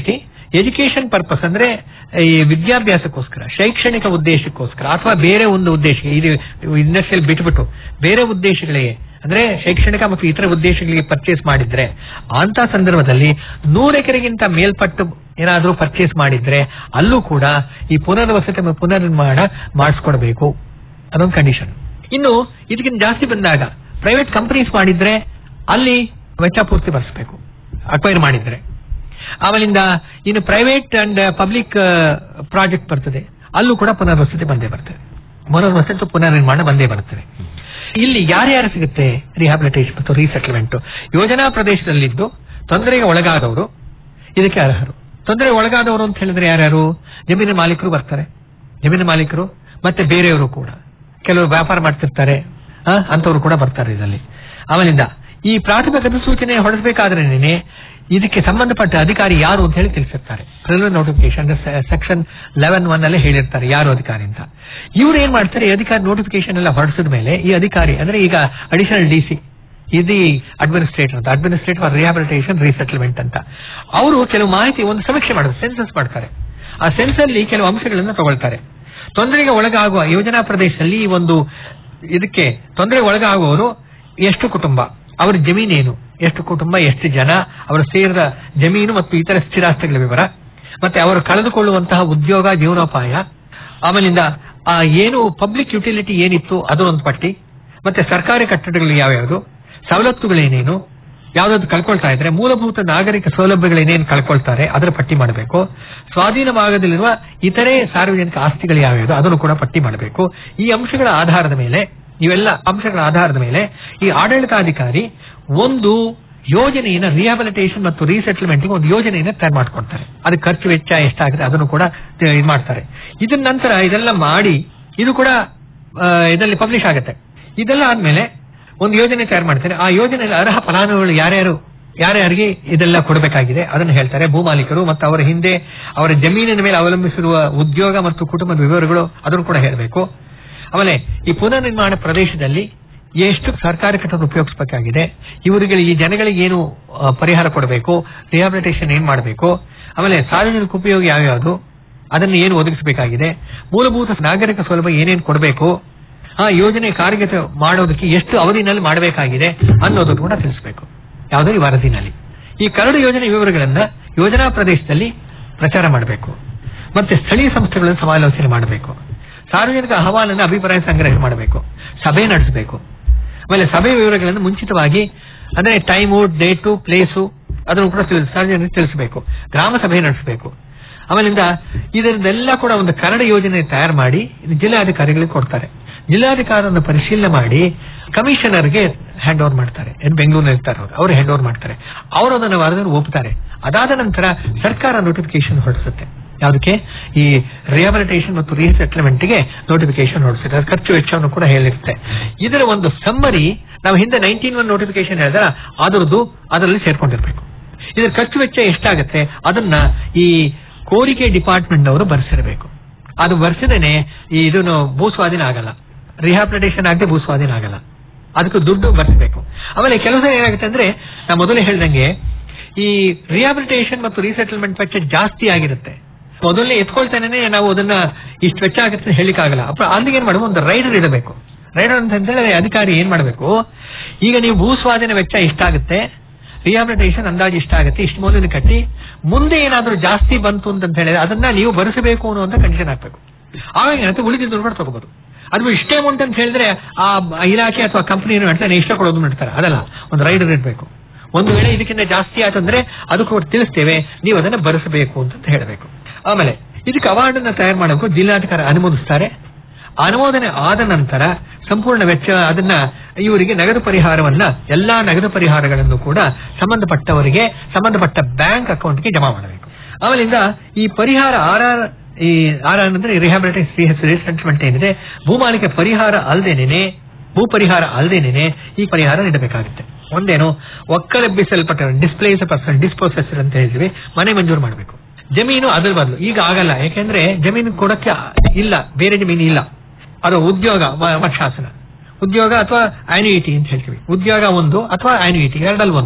[SPEAKER 7] ಎಜುಕೇಶನ್ ಪರ್ಪಸ್ ಅಂದ್ರೆ ಈ ವಿದ್ಯಾಭ್ಯಾಸಕ್ಕೋಸ್ಕರ ಶೈಕ್ಷಣಿಕ ಉದ್ದೇಶಕ್ಕೋಸ್ಕರ ಅಥವಾ ಬೇರೆ ಒಂದು ಉದ್ದೇಶ ಇದು ಇಂಡಸ್ಟ್ರಿಯಲ್ ಬಿಟ್ಬಿಟ್ಟು ಬೇರೆ ಉದ್ದೇಶಗಳಿಗೆ ಅಂದ್ರೆ ಶೈಕ್ಷಣಿಕ ಮತ್ತು ಇತರ ಉದ್ದೇಶಗಳಿಗೆ ಪರ್ಚೇಸ್ ಮಾಡಿದ್ರೆ ಅಂತ ಸಂದರ್ಭದಲ್ಲಿ ನೂರು ಎಕರೆಗಿಂತ ಮೇಲ್ಪಟ್ಟು ಏನಾದರೂ ಪರ್ಚೇಸ್ ಮಾಡಿದ್ರೆ ಅಲ್ಲೂ ಕೂಡ ಈ ಪುನರ್ವಸತಿ ಮತ್ತು ಪುನರ್ನಿರ್ಮಾಣ ಮಾಡಿಸ್ಕೊಡ್ಬೇಕು ಅದೊಂದು ಕಂಡೀಷನ್ ಇನ್ನು ಇದಕ್ಕಿಂತ ಜಾಸ್ತಿ ಬಂದಾಗ ಪ್ರೈವೇಟ್ ಕಂಪನೀಸ್ ಮಾಡಿದ್ರೆ ಅಲ್ಲಿ ವೆಚ್ಚ ಪೂರ್ತಿ ಭರಿಸಬೇಕು ಅಕ್ವೈರ್ ಮಾಡಿದ್ರೆ ಆಮೇಲಿಂದ ಇನ್ನು ಪ್ರೈವೇಟ್ ಅಂಡ್ ಪಬ್ಲಿಕ್ ಪ್ರಾಜೆಕ್ಟ್ ಬರ್ತದೆ ಅಲ್ಲೂ ಕೂಡ ಪುನರ್ವಸತಿ ಬಂದೇ ಬರ್ತದೆ ಪುನರ್ವಸತಿ ಮತ್ತು ಪುನರ್ನಿರ್ಮಾಣ ಬಂದೇ ಬರ್ತದೆ ಇಲ್ಲಿ ಯಾರ್ಯಾರು ಸಿಗುತ್ತೆ ರಿಹಾಬಿಲಿಟೇಷನ್ ಮತ್ತು ರೀಸೆಟಲ್ಮೆಂಟ್ ಯೋಜನಾ ಪ್ರದೇಶದಲ್ಲಿದ್ದು ತೊಂದರೆಗೆ ಒಳಗಾದವರು ಇದಕ್ಕೆ ಅರ್ಹರು ತೊಂದರೆಗೆ ಒಳಗಾದವರು ಅಂತ ಹೇಳಿದ್ರೆ ಯಾರ್ಯಾರು ಜಮೀನಿನ ಮಾಲೀಕರು ಬರ್ತಾರೆ ಜಮೀನಿನ ಮಾಲೀಕರು ಮತ್ತೆ ಬೇರೆಯವರು ಕೂಡ ಕೆಲವರು ವ್ಯಾಪಾರ ಮಾಡ್ತಿರ್ತಾರೆ ಆ, ಅಂತವ್ರು ಕೂಡ ಬರ್ತಾರೆ ಇದರಲ್ಲಿ ಆಮೇಲಿಂದ ಈ ಪ್ರಾಥಮಿಕ ಅಧಿಸೂಚನೆ ಹೊರಡಿಸಬೇಕಾದ್ರೇನೆ ಇದಕ್ಕೆ ಸಂಬಂಧಪಟ್ಟ ಅಧಿಕಾರಿ ಯಾರು ಅಂತ ಹೇಳಿ ತಿಳಿಸಿರ್ತಾರೆ preliminary notification section eleven one ಅಲ್ಲೇ ಹೇಳಿರ್ತಾರೆ ಯಾರು ಅಧಿಕಾರಿ ಅಂತ ಇವ್ರು ಏನ್ ಮಾಡ್ತಾರೆ ಈ ಅಧಿಕಾರಿ ನೋಟಿಫಿಕೇಶನ್ ಎಲ್ಲ ಹೊರಡಿಸಿದ ಮೇಲೆ ಈ ಅಧಿಕಾರಿ ಅಂದ್ರೆ ಈಗ ಅಡಿಷನಲ್ ಡಿ ಸಿ ಇದು ಅಡ್ಮಿನಿಸ್ಟ್ರೇಟರ್ ಅಂತ ಅಡ್ಮಿನಿಸ್ಟ್ರೇಟಿವ್ ರಿಹಾಬಿಲಿಟೇಷನ್ ರೀಸೆಟಲ್ಮೆಂಟ್ ಅಂತ ಅವರು ಕೆಲವು ಮಾಹಿತಿ ಒಂದು ಸಮೀಕ್ಷೆ ಮಾಡ್ತಾರೆ ಸೆನ್ಸಸ್ ಮಾಡ್ತಾರೆ ಆ ಸೆನ್ಸ್ ಅಲ್ಲಿ ಕೆಲವು ಅಂಶಗಳನ್ನು ತಗೊಳ್ತಾರೆ ತೊಂದರೆಗೆ ಒಳಗಾಗುವ ಯೋಜನಾ ಪ್ರದೇಶದಲ್ಲಿ ಈ ಒಂದು ಇದಕ್ಕೆ ತೊಂದರೆಗೆ ಒಳಗಾಗುವವರು ಎಷ್ಟು ಕುಟುಂಬ ಅವರ ಜಮೀನೇನು ಎಷ್ಟು ಕುಟುಂಬ ಎಷ್ಟು ಜನ ಅವರ ಸೇರಿದ ಜಮೀನು ಮತ್ತು ಇತರ ಸ್ಥಿರಾಸ್ತಿಗಳ ವಿವರ ಮತ್ತೆ ಅವರು ಕಳೆದುಕೊಳ್ಳುವಂತಹ ಉದ್ಯೋಗ ಜೀವನೋಪಾಯ ಆಮೇಲಿಂದ ಆ ಏನು ಪಬ್ಲಿಕ್ ಯುಟಿಲಿಟಿ ಏನಿತ್ತು ಅದರೊಂದು ಪಟ್ಟಿ ಮತ್ತೆ ಸರ್ಕಾರಿ ಕಟ್ಟಡಗಳು ಯಾವ್ಯಾವುದು ಸವಲತ್ತುಗಳೇನೇನು ಯಾವ್ದಾದ್ರು ಕಳ್ಕೊಳ್ತಾ ಇದ್ರೆ ಮೂಲಭೂತ ನಾಗರಿಕ ಸೌಲಭ್ಯಗಳೇನೇನು ಕಳ್ಕೊಳ್ತಾರೆ ಅದರ ಪಟ್ಟಿ ಮಾಡಬೇಕು ಸ್ವಾಧೀನಭಾಗದಲ್ಲಿರುವ ಇತರೆ ಸಾರ್ವಜನಿಕ ಆಸ್ತಿಗಳು ಯಾವ್ಯಾವುದು ಅದನ್ನು ಕೂಡ ಪಟ್ಟಿ ಮಾಡಬೇಕು ಈ ಅಂಶಗಳ ಆಧಾರದ ಮೇಲೆ ಇವೆಲ್ಲ ಅಂಶಗಳ ಆಧಾರದ ಮೇಲೆ ಈ ಆಡಳಿತಾಧಿಕಾರಿ ಒಂದು ಯೋಜನೆಯನ್ನ ರಿಹಾಬಿಲಿಟೇಷನ್ ಮತ್ತು ರೀಸೆಟಲ್ಮೆಂಟ್ ಒಂದು ಯೋಜನೆಯನ್ನ ತಯಾರು ಮಾಡ್ಕೊಳ್ತಾರೆ ಅದಕ್ಕೆ ಖರ್ಚು ವೆಚ್ಚ ಎಷ್ಟಾಗಿದೆ ಅದನ್ನು ಕೂಡ ತ- ಇದು ಮಾಡ್ತಾರೆ ಇದರ ನಂತರ ಇದೆಲ್ಲ ಮಾಡಿ ಇದು ಕೂಡ ಆ, ಇದರಲ್ಲಿ ಪಬ್ಲಿಷ್ ಆಗುತ್ತೆ ಇದೆಲ್ಲ ಆದ್ಮೇಲೆ ಒಂದು ಯೋಜನೆ ತಯಾರು ಮಾಡ್ತಾರೆ ಆ ಯೋಜನೆಯಲ್ಲಿ ಅರ್ಹ ಫಲಾನುಭವಿಗಳು ಯಾರ್ಯಾರು ಯಾರ್ಯಾರಿಗೆ ಇದೆಲ್ಲ ಕೊಡಬೇಕಾಗಿದೆ ಅದನ್ನು ಹೇಳ್ತಾರೆ ಭೂಮಾಲೀಕರು ಮತ್ತು ಅವರ ಹಿಂದೆ ಅವರ ಜಮೀನಿನ ಮೇಲೆ ಅವಲಂಬಿಸಿರುವ ಉದ್ಯೋಗ ಮತ್ತು ಕುಟುಂಬದ ವಿವರಗಳು ಅದನ್ನು ಕೂಡ ಹೇಳಬೇಕು ಆಮೇಲೆ ಈ ಪುನರ್ನಿರ್ಮಾಣ ಪ್ರದೇಶದಲ್ಲಿ ಎಷ್ಟು ಸರ್ಕಾರಿ ಕಟ್ಟಡ ಉಪಯೋಗಿಸಬೇಕಾಗಿದೆ ಇವರಿಗೆ ಈ ಜನಗಳಿಗೆ ಏನು ಆ, ಪರಿಹಾರ ಕೊಡಬೇಕು ರಿಹಾಬಿಲಿಟೇಷನ್ ಏನ್ ಮಾಡಬೇಕು ಆಮೇಲೆ ಸಾರ್ವಜನಿಕ ಉಪಯೋಗ ಯಾವ್ಯಾವುದು ಅದನ್ನು ಏನು ಒದಗಿಸಬೇಕಾಗಿದೆ ಮೂಲಭೂತ ನಾಗರಿಕ ಸೌಲಭ್ಯ ಏನೇನು ಕೊಡಬೇಕು ಆ ಯೋಜನೆ ಕಾರ್ಯಗತ ಮಾಡೋದಕ್ಕೆ ಎಷ್ಟು ಅವಧಿನಲ್ಲಿ ಮಾಡಬೇಕಾಗಿದೆ ಅನ್ನೋದನ್ನು ಕೂಡ ತಿಳಿಸಬೇಕು ಯಾವುದೋ ಈ ವರದಿನಲ್ಲಿ ಈ ಕರಡು ಯೋಜನೆ ವಿವರಗಳನ್ನ ಯೋಜನಾ ಪ್ರದೇಶದಲ್ಲಿ ಪ್ರಚಾರ ಮಾಡಬೇಕು ಮತ್ತೆ ಸ್ಥಳೀಯ ಸಂಸ್ಥೆಗಳನ್ನು ಸಮಾಲೋಚನೆ ಮಾಡಬೇಕು ಸಾರ್ವಜನಿಕ ಅಹವಾಲನ್ನು ಅಭಿಪ್ರಾಯ ಸಂಗ್ರಹ ಮಾಡಬೇಕು ಸಭೆ ನಡೆಸಬೇಕು ಆಮೇಲೆ ಸಭೆ ವಿವರಗಳನ್ನು ಮುಂಚಿತವಾಗಿ ಅಂದ್ರೆ ಟೈಮು ಡೇಟು ಪ್ಲೇಸು ಅದನ್ನು ಕೂಡ ತಿಳಿಸ್- ಸಾರ್ವಜನಿಕರಿಗೆ ತಿಳಿಸಬೇಕು ಗ್ರಾಮ ಸಭೆ ನಡೆಸಬೇಕು ಆಮೇಲಿಂದ ಇದನ್ನೆಲ್ಲ ಕೂಡ ಒಂದು ಕರಡು ಯೋಜನೆ ತಯಾರು ಮಾಡಿ ಇದು ಜಿಲ್ಲಾಧಿಕಾರಿಗಳಿಗೆ ಕೊಡ್ತಾರೆ ಜಿಲ್ಲಾಧಿಕಾರವನ್ನು ಪರಿಶೀಲನೆ ಮಾಡಿ ಕಮಿಷನರ್ಗೆ ಹ್ಯಾಂಡ್ ಓವರ್ ಮಾಡ್ತಾರೆ ಏನ್ ಬೆಂಗಳೂರಿನಲ್ಲಿ ಇರ್ತಾರೆ ಅವರು ಅವ್ರು ಹ್ಯಾಂಡ್ ಓವರ್ ಮಾಡ್ತಾರೆ ಅವರು ಅದನ್ನು ವರದಿಯನ್ನು ಒಪ್ತಾರೆ ಅದಾದ ನಂತರ ಸರ್ಕಾರ ನೋಟಿಫಿಕೇಶನ್ ಹೊರಡಿಸುತ್ತೆ ಯಾವುದಕ್ಕೆ ಈ ರಿಹಾಬಿಲಿಟೇಷನ್ ಮತ್ತು ರೀಸೆಟಲ್ಮೆಂಟ್ ಗೆ ನೋಟಿಫಿಕೇಶನ್ ಹೊರಡಿಸುತ್ತೆ ಅದು ಖರ್ಚು ವೆಚ್ಚವನ್ನು ಕೂಡ ಹೇಳಿರುತ್ತೆ ಇದರ ಒಂದು ಸಮ್ಮರಿ ನಾವು ಹಿಂದೆ ನೈನ್ಟೀನ್ ಒನ್ ನೋಟಿಫಿಕೇಶನ್ ಹೇಳಿದ್ರೆ ಅದರದ್ದು ಅದರಲ್ಲಿ ಸೇರ್ಕೊಂಡಿರ್ಬೇಕು ಇದರ ಖರ್ಚು ವೆಚ್ಚ ಎಷ್ಟಾಗುತ್ತೆ ಅದನ್ನ ಈ ಕೋರಿಕೆ ಡಿಪಾರ್ಟ್ಮೆಂಟ್ ಅವರು ಬರ್ಸಿರಬೇಕು ಅದು ಬರ್ಸಿದೇನೆ ಈ ಇದನ್ನು ಭೂಸ್ವಾಧೀನ ಆಗಲ್ಲ ರಿಹಾಬಿಲಿಟೇಷನ್ ಆಗದೆ ಭೂಸ್ವಾಧೀನ ಆಗಲ್ಲ ಅದಕ್ಕೂ ದುಡ್ಡು ಬರ್ಸಬೇಕು ಆಮೇಲೆ ಕೆಲಸ ಏನಾಗುತ್ತೆ ಅಂದ್ರೆ ನಾ ಮೊದಲೇ ಹೇಳ್ದಂಗೆ ಈ ರಿಹಾಬಿಲಿಟೇಷನ್ ಮತ್ತು ರೀಸೆಟಲ್ಮೆಂಟ್ ವೆಚ್ಚ ಜಾಸ್ತಿ ಆಗಿರುತ್ತೆ ಮೊದಲನೇ ಎತ್ಕೊಳ್ತಾನೆ ನಾವು ಅದನ್ನ ಇಷ್ಟು ವೆಚ್ಚ ಆಗುತ್ತೆ ಅಂತ ಹೇಳಿಕ್ಕಾಗಲ್ಲ ಅಪ್ಪ ಅಲ್ಲಿಗೆ ಏನ್ ಮಾಡುವ ಒಂದು ರೈಡರ್ ಇಡಬೇಕು ರೈಡರ್ ಅಂತ ಹೇಳಿದ್ರೆ ಅಧಿಕಾರಿ ಏನ್ ಮಾಡಬೇಕು ಈಗ ನೀವು ಭೂಸ್ವಾಧೀನ ವೆಚ್ಚ ಇಷ್ಟಾಗುತ್ತೆ ರಿಹಾಬಿಲಿಟೇಷನ್ ಅಂದಾಜು ಇಷ್ಟ ಆಗುತ್ತೆ ಇಷ್ಟು ಮೊದಲು ಕಟ್ಟಿ ಮುಂದೆ ಏನಾದ್ರೂ ಜಾಸ್ತಿ ಬಂತು ಅಂತ ಹೇಳಿದ್ರೆ ಅದನ್ನ ನೀವು ಭರಿಸಬೇಕು ಅನ್ನುವಂತ ಕಂಡೀಷನ್ ಹಾಕ್ಬೇಕು ಆವಾಗ ಏನಾಗುತ್ತೆ ಉಳಿದಿದ್ದು ಕೂಡ ತಗೋಬಹುದು ಅದು ಇಷ್ಟೇ ಅಮೌಂಟ್ ಅಂತ ಹೇಳಿದ್ರೆ ಆ ಇಲಾಖೆ ಅಥವಾ ಕಂಪನಿ ಏನು ಮಾಡ್ತಾರೆ ಇಷ್ಟ ಕೊಡೋದು ಮಾಡ್ತಾರೆ ಅದಲ್ಲ ಒಂದು ರೈಡರ್ ಇಡಬೇಕು ಒಂದು ವೇಳೆ ಇದಕ್ಕಿಂತ ಜಾಸ್ತಿ ಆಯ್ತಂದ್ರೆ ಅದಕ್ಕೂ ಕೂಡ ತಿಳಿಸ್ತೇವೆ ನೀವು ಅದನ್ನ ಭರಿಸಬೇಕು ಅಂತ ಹೇಳಬೇಕು ಆಮೇಲೆ ಇದಕ್ಕೆ ಅವಾರ್ಡ್ ಅನ್ನ ತಯಾರು ಮಾಡಬೇಕು ಜಿಲ್ಲಾಧಿಕಾರಿ ಅನುಮೋದಿಸ್ತಾರೆ ಅನುಮೋದನೆ ಆದ ನಂತರ ಸಂಪೂರ್ಣ ವೆಚ್ಚ ಅದನ್ನ ಇವರಿಗೆ ನಗದು ಪರಿಹಾರವನ್ನ ಎಲ್ಲಾ ನಗದು ಪರಿಹಾರಗಳನ್ನು ಕೂಡ ಸಂಬಂಧಪಟ್ಟವರಿಗೆ ಸಂಬಂಧಪಟ್ಟ ಬ್ಯಾಂಕ್ ಅಕೌಂಟ್ಗೆ ಜಮಾ ಮಾಡಬೇಕು ಆಮೇಲಿಂದ ಈ ಪರಿಹಾರ ಆರ್ ಆರ್ ಈ ಆರ್ ಆರ್ ಅಂದ್ರೆ ರಿಹಾಬಿಲಿಟೇಷನ್ ರೀಸೆಂಟ್ಮೆಂಟ್ ಏನಿದೆ ಭೂಮಾಲಿಕೆ ಪರಿಹಾರ ಅಲ್ದೇನೆ ಭೂ ಪರಿಹಾರ ಅಲ್ದೇನೆ ಈ ಪರಿಹಾರ ನೀಡಬೇಕಾಗುತ್ತೆ ಒಂದೇನು ಒಕ್ಕಲೆಬ್ಬಿಸಲ್ಪಟ್ಟ ಡಿಸ್ಪ್ಲೇಸ್ ಪರ್ಸನ್ ಡಿಸ್ಪೋಸೆಸ್ ಅಂತ ಹೇಳ್ತೀವಿ ಮನೆ ಮಂಜೂರು ಮಾಡಬೇಕು ಜಮೀನು ಅದ್ರ ಬದಲು ಈಗ ಆಗಲ್ಲ ಯಾಕೆಂದ್ರೆ ಜಮೀನು ಕೊಡಕ್ಕೆ ಇಲ್ಲ ಬೇರೆ ಜಮೀನು ಇಲ್ಲ ಅದು ಉದ್ಯೋಗ ಮ- ಮಠಶಾಸನ ಉದ್ಯೋಗ ಅಥವಾ ಆನ್ಯುಯಿಟಿ ಅಂತ ಹೇಳ್ತೀವಿ ಉದ್ಯೋಗ ಒಂದು ಅಥವಾ ಆನ್ಯುಯಿಟಿ ಎರಡಲ್ಲಿ ಒಂದು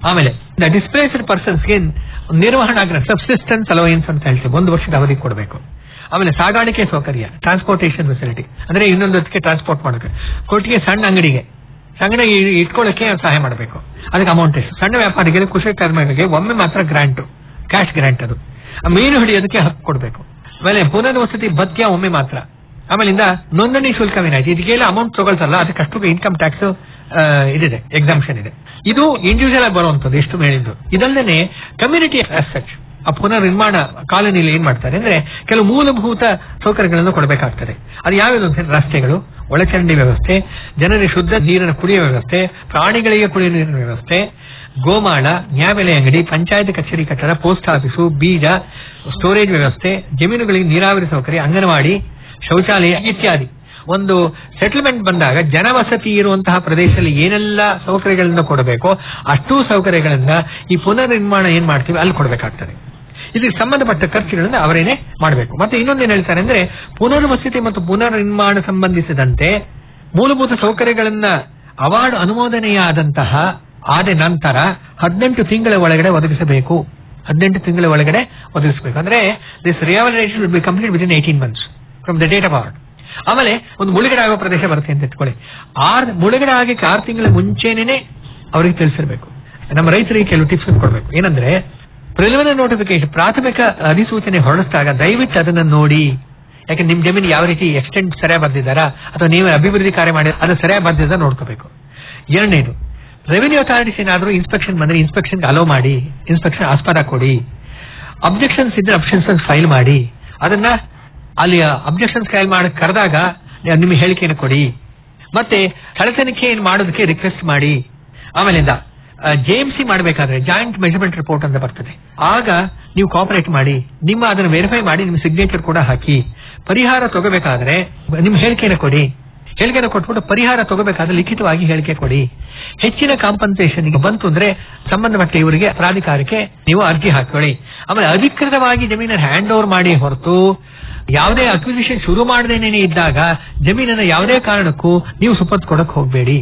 [SPEAKER 7] ಆಮೇಲೆ ದ ಡಿಸ್ಪ್ಲೇಸ್ಡ್ ಪರ್ಸನ್ಸ್ಗೆ ನಿರ್ವಹಣಾ ಸಬ್ಸಿಸ್ಟೆನ್ಸ್ ಅಲೋಯನ್ಸ್ ಅಂತ ಹೇಳ್ತೀವಿ ಒಂದು ವರ್ಷದ ಅವಧಿ ಕೊಡಬೇಕು ಆಮೇಲೆ ಸಾಗಾಣಿಕೆ ಸೌಕರ್ಯ ಟ್ರಾನ್ಸ್ಪೋರ್ಟೇಷನ್ ಫೆಸಿಲಿಟಿ ಅಂದ್ರೆ ಇನ್ನೊಂದಕ್ಕೆ ಟ್ರಾನ್ಸ್ಪೋರ್ಟ್ ಮಾಡೋಕೆ ಕೊಟ್ಟಿಗೆ ಸಣ್ಣ ಅಂಗಡಿಗೆ ಸಣ್ಣ ಇ- ಇಟ್ಕೊಳ್ಳೋಕೆ ಸಹಾಯ ಮಾಡಬೇಕು ಅದಕ್ಕೆ ಅಮೌಂಟ್ ಎಷ್ಟು ಸಣ್ಣ ವ್ಯಾಪಾರಿಗಳಿಗೆ ಕುಶಲಕರ್ಮಿಗಳಿಗೆ ಒಮ್ಮೆ ಮಾತ್ರ ಗ್ರಾಂಟ್ ಕ್ಯಾಶ್ ಗ್ರಾಂಟ್ ಅದು ಆ ಮೀನು ಹಿಡಿಯೋದಕ್ಕೆ ಹಕ್ಕು ಕೊಡಬೇಕು ಆಮೇಲೆ ಪುನರ್ವಸತಿ ಭತ್ಯ ಒಮ್ಮೆ ಮಾತ್ರ ಆಮೇಲಿಂದ ನೋಂದಣಿ ಶುಲ್ಕ ವಿನಾಯಿತಿ ಇದಕ್ಕೆಲ್ಲ ಅಮೌಂಟ್ ತಗೊಳ್ತಲ್ಲ ಅದಕ್ಕೆ ಅಷ್ಟು ಇನ್ಕಮ್ ಟ್ಯಾಕ್ಸ್ ಇದಿದೆ ಎಕ್ಸಾಮ್ಷನ್ ಇದೆ ಇದು ಇಂಡಿವಿಜುವಲ್ ಆಗಿ ಬರುವಂತದ್ದು ಎಷ್ಟು ಹೇಳಿದ್ದು ಇದಲ್ಲದೆ ಕಮ್ಯುನಿಟಿ ಸಚ್ ಆ ಪುನರ್ನಿರ್ಮಾಣ ಕಾಲೋನಿಯಲ್ಲಿ ಏನ್ ಮಾಡ್ತಾರೆ ಅಂದ್ರೆ ಕೆಲವು ಮೂಲಭೂತ ಸೌಕರ್ಯಗಳನ್ನು ಕೊಡಬೇಕಾಗ್ತದೆ ಅದು ಯಾವ್ಯಾವುದು ಅಂತ ಹೇಳಿದ್ರೆ ರಸ್ತೆಗಳು ಒಳಚರಂಡಿ ವ್ಯವಸ್ಥೆ ಜನರಿಗೆ ಶುದ್ಧ ನೀರಿನ ಕುಡಿಯುವ ವ್ಯವಸ್ಥೆ ಪ್ರಾಣಿಗಳಿಗೆ ಕುಡಿಯುವ ನೀರಿನ ವ್ಯವಸ್ಥೆ ಗೋಮಾಳ ನ್ಯಾಯಬೆಲೆ ಅಂಗಡಿ ಪಂಚಾಯತ್ ಕಚೇರಿ ಕಟ್ಟಡ ಪೋಸ್ಟ್ ಆಫೀಸು ಬೀಜ ಸ್ಟೋರೇಜ್ ವ್ಯವಸ್ಥೆ ಜಮೀನುಗಳಿಗೆ ನೀರಾವರಿ ಸೌಕರ್ಯ ಅಂಗನವಾಡಿ ಶೌಚಾಲಯ ಇತ್ಯಾದಿ ಒಂದು ಸೆಟಲ್ಮೆಂಟ್ ಬಂದಾಗ ಜನವಸತಿ ಇರುವಂತಹ ಪ್ರದೇಶದಲ್ಲಿ ಏನೆಲ್ಲ ಸೌಕರ್ಯಗಳನ್ನ ಕೊಡಬೇಕೋ ಅಷ್ಟೂ ಸೌಕರ್ಯಗಳನ್ನ ಈ ಪುನರ್ನಿರ್ಮಾಣ ಏನ್ ಮಾಡ್ತೀವಿ ಅಲ್ಲಿ ಕೊಡಬೇಕಾಗ್ತದೆ ಇದಕ್ಕೆ ಸಂಬಂಧಪಟ್ಟ ಖರ್ಚುಗಳನ್ನ ಅವರೇನೆ ಮಾಡಬೇಕು ಮತ್ತೆ ಇನ್ನೊಂದೇನು ಹೇಳ್ತಾರೆ ಅಂದ್ರೆ ಪುನರ್ವಸತಿ ಮತ್ತು ಪುನರ್ನಿರ್ಮಾಣ ಸಂಬಂಧಿಸಿದಂತೆ ಮೂಲಭೂತ ಸೌಕರ್ಯಗಳನ್ನ ಅವಾರ್ಡ್ ಅನುಮೋದನೆಯಾದಂತಹ ಆದ ನಂತರ ಹದಿನೆಂಟು ತಿಂಗಳ ಒಳಗಡೆ ಒದಗಿಸಬೇಕು ಹದಿನೆಂಟು ತಿಂಗಳ ಒಳಗಡೆ ಒದಗಿಸಬೇಕು ಅಂದ್ರೆ this revaluation will be complete within eighteen months from the date of award ಆಮೇಲೆ ಒಂದು ಮುಳುಗಡೆ ಆಗೋ ಪ್ರದೇಶ ಬರುತ್ತೆ ಅಂತ ಇಟ್ಕೊಳ್ಳಿ ಆರ್ ಮುಳುಗಡೆ ಆಗಕ್ಕೆ ಆರು ತಿಂಗಳ ಮುಂಚೆನೇ ಅವರಿಗೆ ತಿಳಿಸಿರ್ಬೇಕು ನಮ್ಮ ರೈತರಿಗೆ ಕೆಲವು ಟಿಪ್ಸ್ ಕೊಡ್ಬೇಕು ಏನಂದ್ರೆ ಪ್ರಿಲಿಮಿನರಿ ನೋಟಿಫಿಕೇಶನ್ ಪ್ರಾಥಮಿಕ ಅಧಿಸೂಚನೆ ಹೊರಡಿಸಿದಾಗ ದಯವಿಟ್ಟು ಅದನ್ನ ನೋಡಿ ಯಾಕೆ ನಿಮ್ ಜಮೀನು ಯಾವ ರೀತಿ ಎಕ್ಸ್ಟೆಂಟ್ ಸರಿಯಾಗಿ ಬರ್ದಿದ್ದಾರಾ ಅಥವಾ ನೀವು ಅಭಿವೃದ್ಧಿ ಕಾರ್ಯ ಮಾಡಿ ಅದು ಸರಿಯಾಗಿ ಬರ್ದಿದ್ದ ನೋಡ್ಕೋಬೇಕು ಎರಡನೇದು ರೆವಿನ್ಯೂ ಅಥಾರಿಟೀಸ್ ಏನಾದರೂ ಇನ್ಸ್ಪೆಕ್ಷನ್ ಬಂದ್ರೆ ಇನ್ಸ್ಪೆಕ್ಷನ್ ಅಲೋ ಮಾಡಿ ಇನ್ಸ್ಪೆಕ್ಷನ್ ಆಸ್ಪದ ಕೊಡಿ ಅಬ್ಜೆಕ್ಷನ್ಸ್ ಇದ್ರೆ ಅಬ್ಜೆಕ್ಷನ್ಸ್ ಫೈಲ್ ಮಾಡಿ ಅದನ್ನ ಅಲ್ಲಿ ಅಬ್ಜೆಕ್ಷನ್ಸ್ ಫೈಲ್ ಮಾಡಿ ಕರೆದಾಗ ನಿಮ್ಮ ಹೇಳಿಕೆಯನ್ನು ಕೊಡಿ ಮತ್ತೆ ಸ್ಥಳ ತನಿಖೆ ಮಾಡೋದಕ್ಕೆ ರಿಕ್ವೆಸ್ಟ್ ಮಾಡಿ ಆಮೇಲಿಂದ ಜೆಎಂಸಿ ಮಾಡಬೇಕಾದ್ರೆ ಜಾಯಿಂಟ್ ಮೆಜರ್ಮೆಂಟ್ ರಿಪೋರ್ಟ್ ಅಂತ ಬರ್ತದೆ ಆಗ ನೀವು ಕಾಪರೇಟ್ ಮಾಡಿ ನಿಮ್ಮ ಅದನ್ನು ವೆರಿಫೈ ಮಾಡಿ ನಿಮ್ಮ ಸಿಗ್ನೇಚರ್ ಕೂಡ ಹಾಕಿ ಪರಿಹಾರ ತಗೋಬೇಕಾದ್ರೆ ನಿಮ್ಮ ಹೇಳಿಕೆಯನ್ನು ಕೊಡಿ ಹೇಳಿಕೆಯನ್ನು ಕೊಟ್ಬಿಟ್ಟು ಪರಿಹಾರ ತಗೋಬೇಕಾದ್ರೆ ಲಿಖಿತವಾಗಿ ಹೇಳಿಕೆ ಕೊಡಿ ಹೆಚ್ಚಿನ ಕಾಂಪನ್ಸೇಷನ್ ಬಂತು ಅಂದ್ರೆ ಸಂಬಂಧಪಟ್ಟ ಇವರಿಗೆ ಪ್ರಾಧಿಕಾರಕ್ಕೆ ನೀವು ಅರ್ಜಿ ಹಾಕೊಳ್ಳಿ ಆಮೇಲೆ ಅಧಿಕೃತವಾಗಿ ಜಮೀನನ್ನು ಹ್ಯಾಂಡ್ ಓವರ್ ಮಾಡಿ ಹೊರತು ಯಾವುದೇ ಅಕ್ವಿಸಿಷನ್ ಶುರು ಮಾಡದೇನೆ ಇದ್ದಾಗ ಜಮೀನನ್ನ ಯಾವುದೇ ಕಾರಣಕ್ಕೂ ನೀವು ಸುಪತ್ ಕೊಡಕ್ ಹೋಗಬೇಡಿ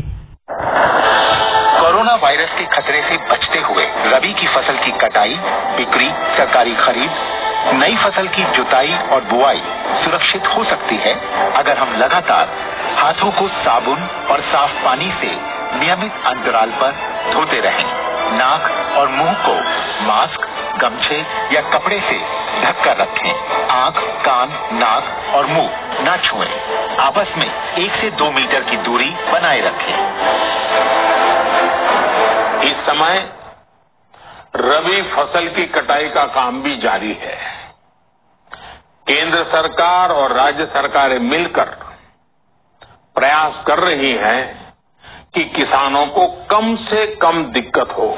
[SPEAKER 8] कोरोना वायरस के खतरे से बचते हुए रबी की फसल की कटाई बिक्री सरकारी खरीद नई फसल की जुताई और बुआई सुरक्षित हो सकती है अगर हम लगातार हाथों को साबुन और साफ पानी से नियमित अंतराल पर धोते रहें नाक और मुंह को मास्क गमछे या कपड़े से ढककर रखें आंख कान नाक और मुंह न छुएं आपस में एक से दो मीटर की दूरी बनाए रखें
[SPEAKER 9] इस समय रबी फसल की कटाई का काम भी जारी है केंद्र सरकार और राज्य सरकारें मिलकर प्रयास कर रही हैं कि किसानों को कम से कम दिक्कत हो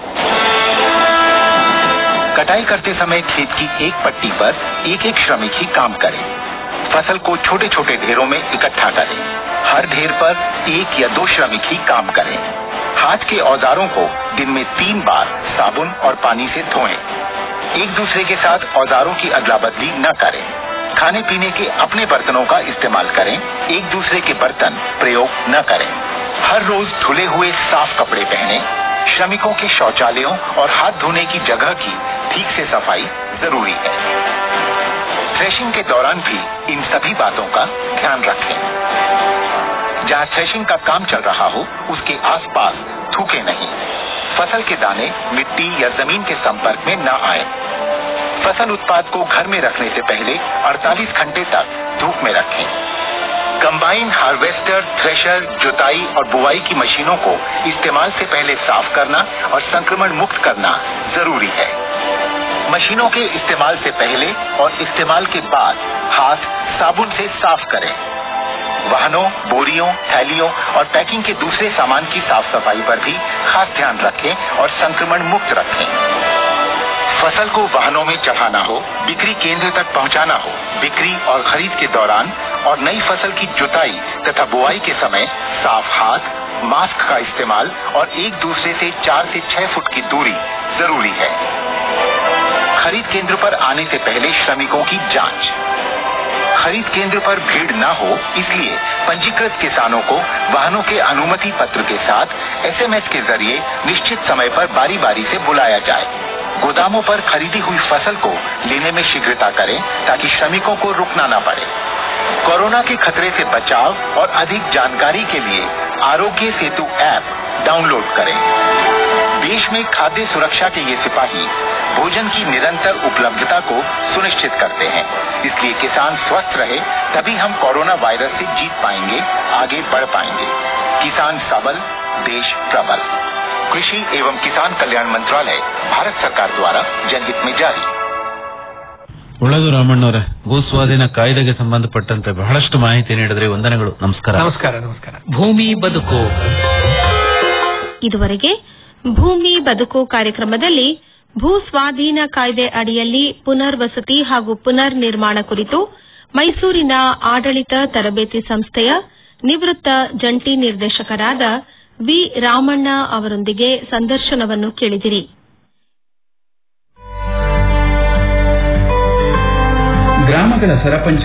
[SPEAKER 8] कटाई करते समय खेत की एक पट्टी पर एक एक श्रमिक ही काम करे फसल को छोटे छोटे ढेरों में इकट्ठा करें हर ढेर पर एक या दो श्रमिक ही काम करें हाथ के औजारों को दिन में तीन बार साबुन और पानी से धोएं एक दूसरे के साथ औजारों की अदला बदली न करें खाने पीने के अपने बर्तनों का इस्तेमाल करें एक दूसरे के बर्तन प्रयोग न करें हर रोज धुले हुए साफ कपड़े पहने श्रमिकों के शौचालयों और हाथ धोने की जगह की ठीक से सफाई जरूरी है थ्रेशिंग के दौरान भी इन सभी बातों का ध्यान रखें जहां थ्रेशिंग का काम चल रहा हो उसके आसपास थूके नहीं फसल के दाने मिट्टी या जमीन के संपर्क में न आए फसल उत्पाद को घर में रखने से पहले 48 घंटे तक धूप में रखें कंबाइन हार्वेस्टर थ्रेशर जुताई और बुआई की मशीनों को इस्तेमाल से पहले साफ करना और संक्रमण मुक्त करना जरूरी है मशीनों के इस्तेमाल से पहले और इस्तेमाल के बाद हाथ साबुन से साफ करें वाहनों बोरियों थैलियों और पैकिंग के दूसरे सामान की साफ सफाई पर भी खास ध्यान रखें और संक्रमण मुक्त रखें फसल को वाहनों में चढ़ाना हो बिक्री केंद्र तक पहुंचाना हो बिक्री और खरीद के दौरान और नई फसल की जुताई तथा बुआई के समय साफ हाथ मास्क का इस्तेमाल और एक दूसरे से चार से छह फुट की दूरी जरूरी है खरीद केंद्र पर आने से पहले श्रमिकों की जांच खरीद केंद्र पर भीड़ न हो इसलिए पंजीकृत किसानों को वाहनों के अनुमति पत्र के साथ एसएमएस के जरिए निश्चित समय पर बारी बारी से बुलाया जाए गोदामों पर खरीदी हुई फसल को लेने में शीघ्रता करें ताकि श्रमिकों को रुकना न पड़े कोरोना के खतरे से बचाव और अधिक जानकारी के लिए आरोग्य सेतु ऐप डाउनलोड करें देश में खाद्य सुरक्षा के ये सिपाही भोजन की निरंतर उपलब्धता को सुनिश्चित करते हैं इसलिए किसान स्वस्थ रहे तभी हम कोरोना वायरस से जीत पाएंगे आगे बढ़ पाएंगे किसान सबल देश प्रबल कृषि एवं किसान कल्याण मंत्रालय भारत सरकार द्वारा जनहित में जारी
[SPEAKER 6] ಒಳಗು ರಾಮಣ್ಣವರೇ ಭೂ ಸ್ವಾಧೀನ ಕಾಯ್ದೆಗೆ ಸಂಬಂಧಪಟ್ಟಂತೆ ಬಹಳಷ್ಟು ಮಾಹಿತಿ ನೀಡಿದ್ರಿ ವಂದನೆಗಳು ನಮಸ್ಕಾರ
[SPEAKER 7] ನಮಸ್ಕಾರ ನಮಸ್ಕಾರ
[SPEAKER 3] ಭೂಮಿ ಬದುಕು
[SPEAKER 4] ಇದುವರೆಗೆ ಭೂಮಿ ಬದುಕು ಕಾರ್ಯಕ್ರಮದಲ್ಲಿ ಭೂ ಸ್ವಾಧೀನ ಕಾಯ್ದೆ ಅಡಿಯಲ್ಲಿ ಪುನರ್ವಸತಿ ಹಾಗೂ ಪುನರ್ ನಿರ್ಮಾಣ ಕುರಿತು ಮೈಸೂರಿನ ಆಡಳಿತ ತರಬೇತಿ ಸಂಸ್ಥೆಯ ನಿವೃತ್ತ ಜಂಟಿ ನಿರ್ದೇಶಕರಾದ ವಿ ರಾಮಣ್ಣ ಅವರೊಂದಿಗೆ ಸಂದರ್ಶನವನ್ನು ಕೇಳಿದಿರಿ
[SPEAKER 2] ಗ್ರಾಮಗಳ ಸರಪಂಚ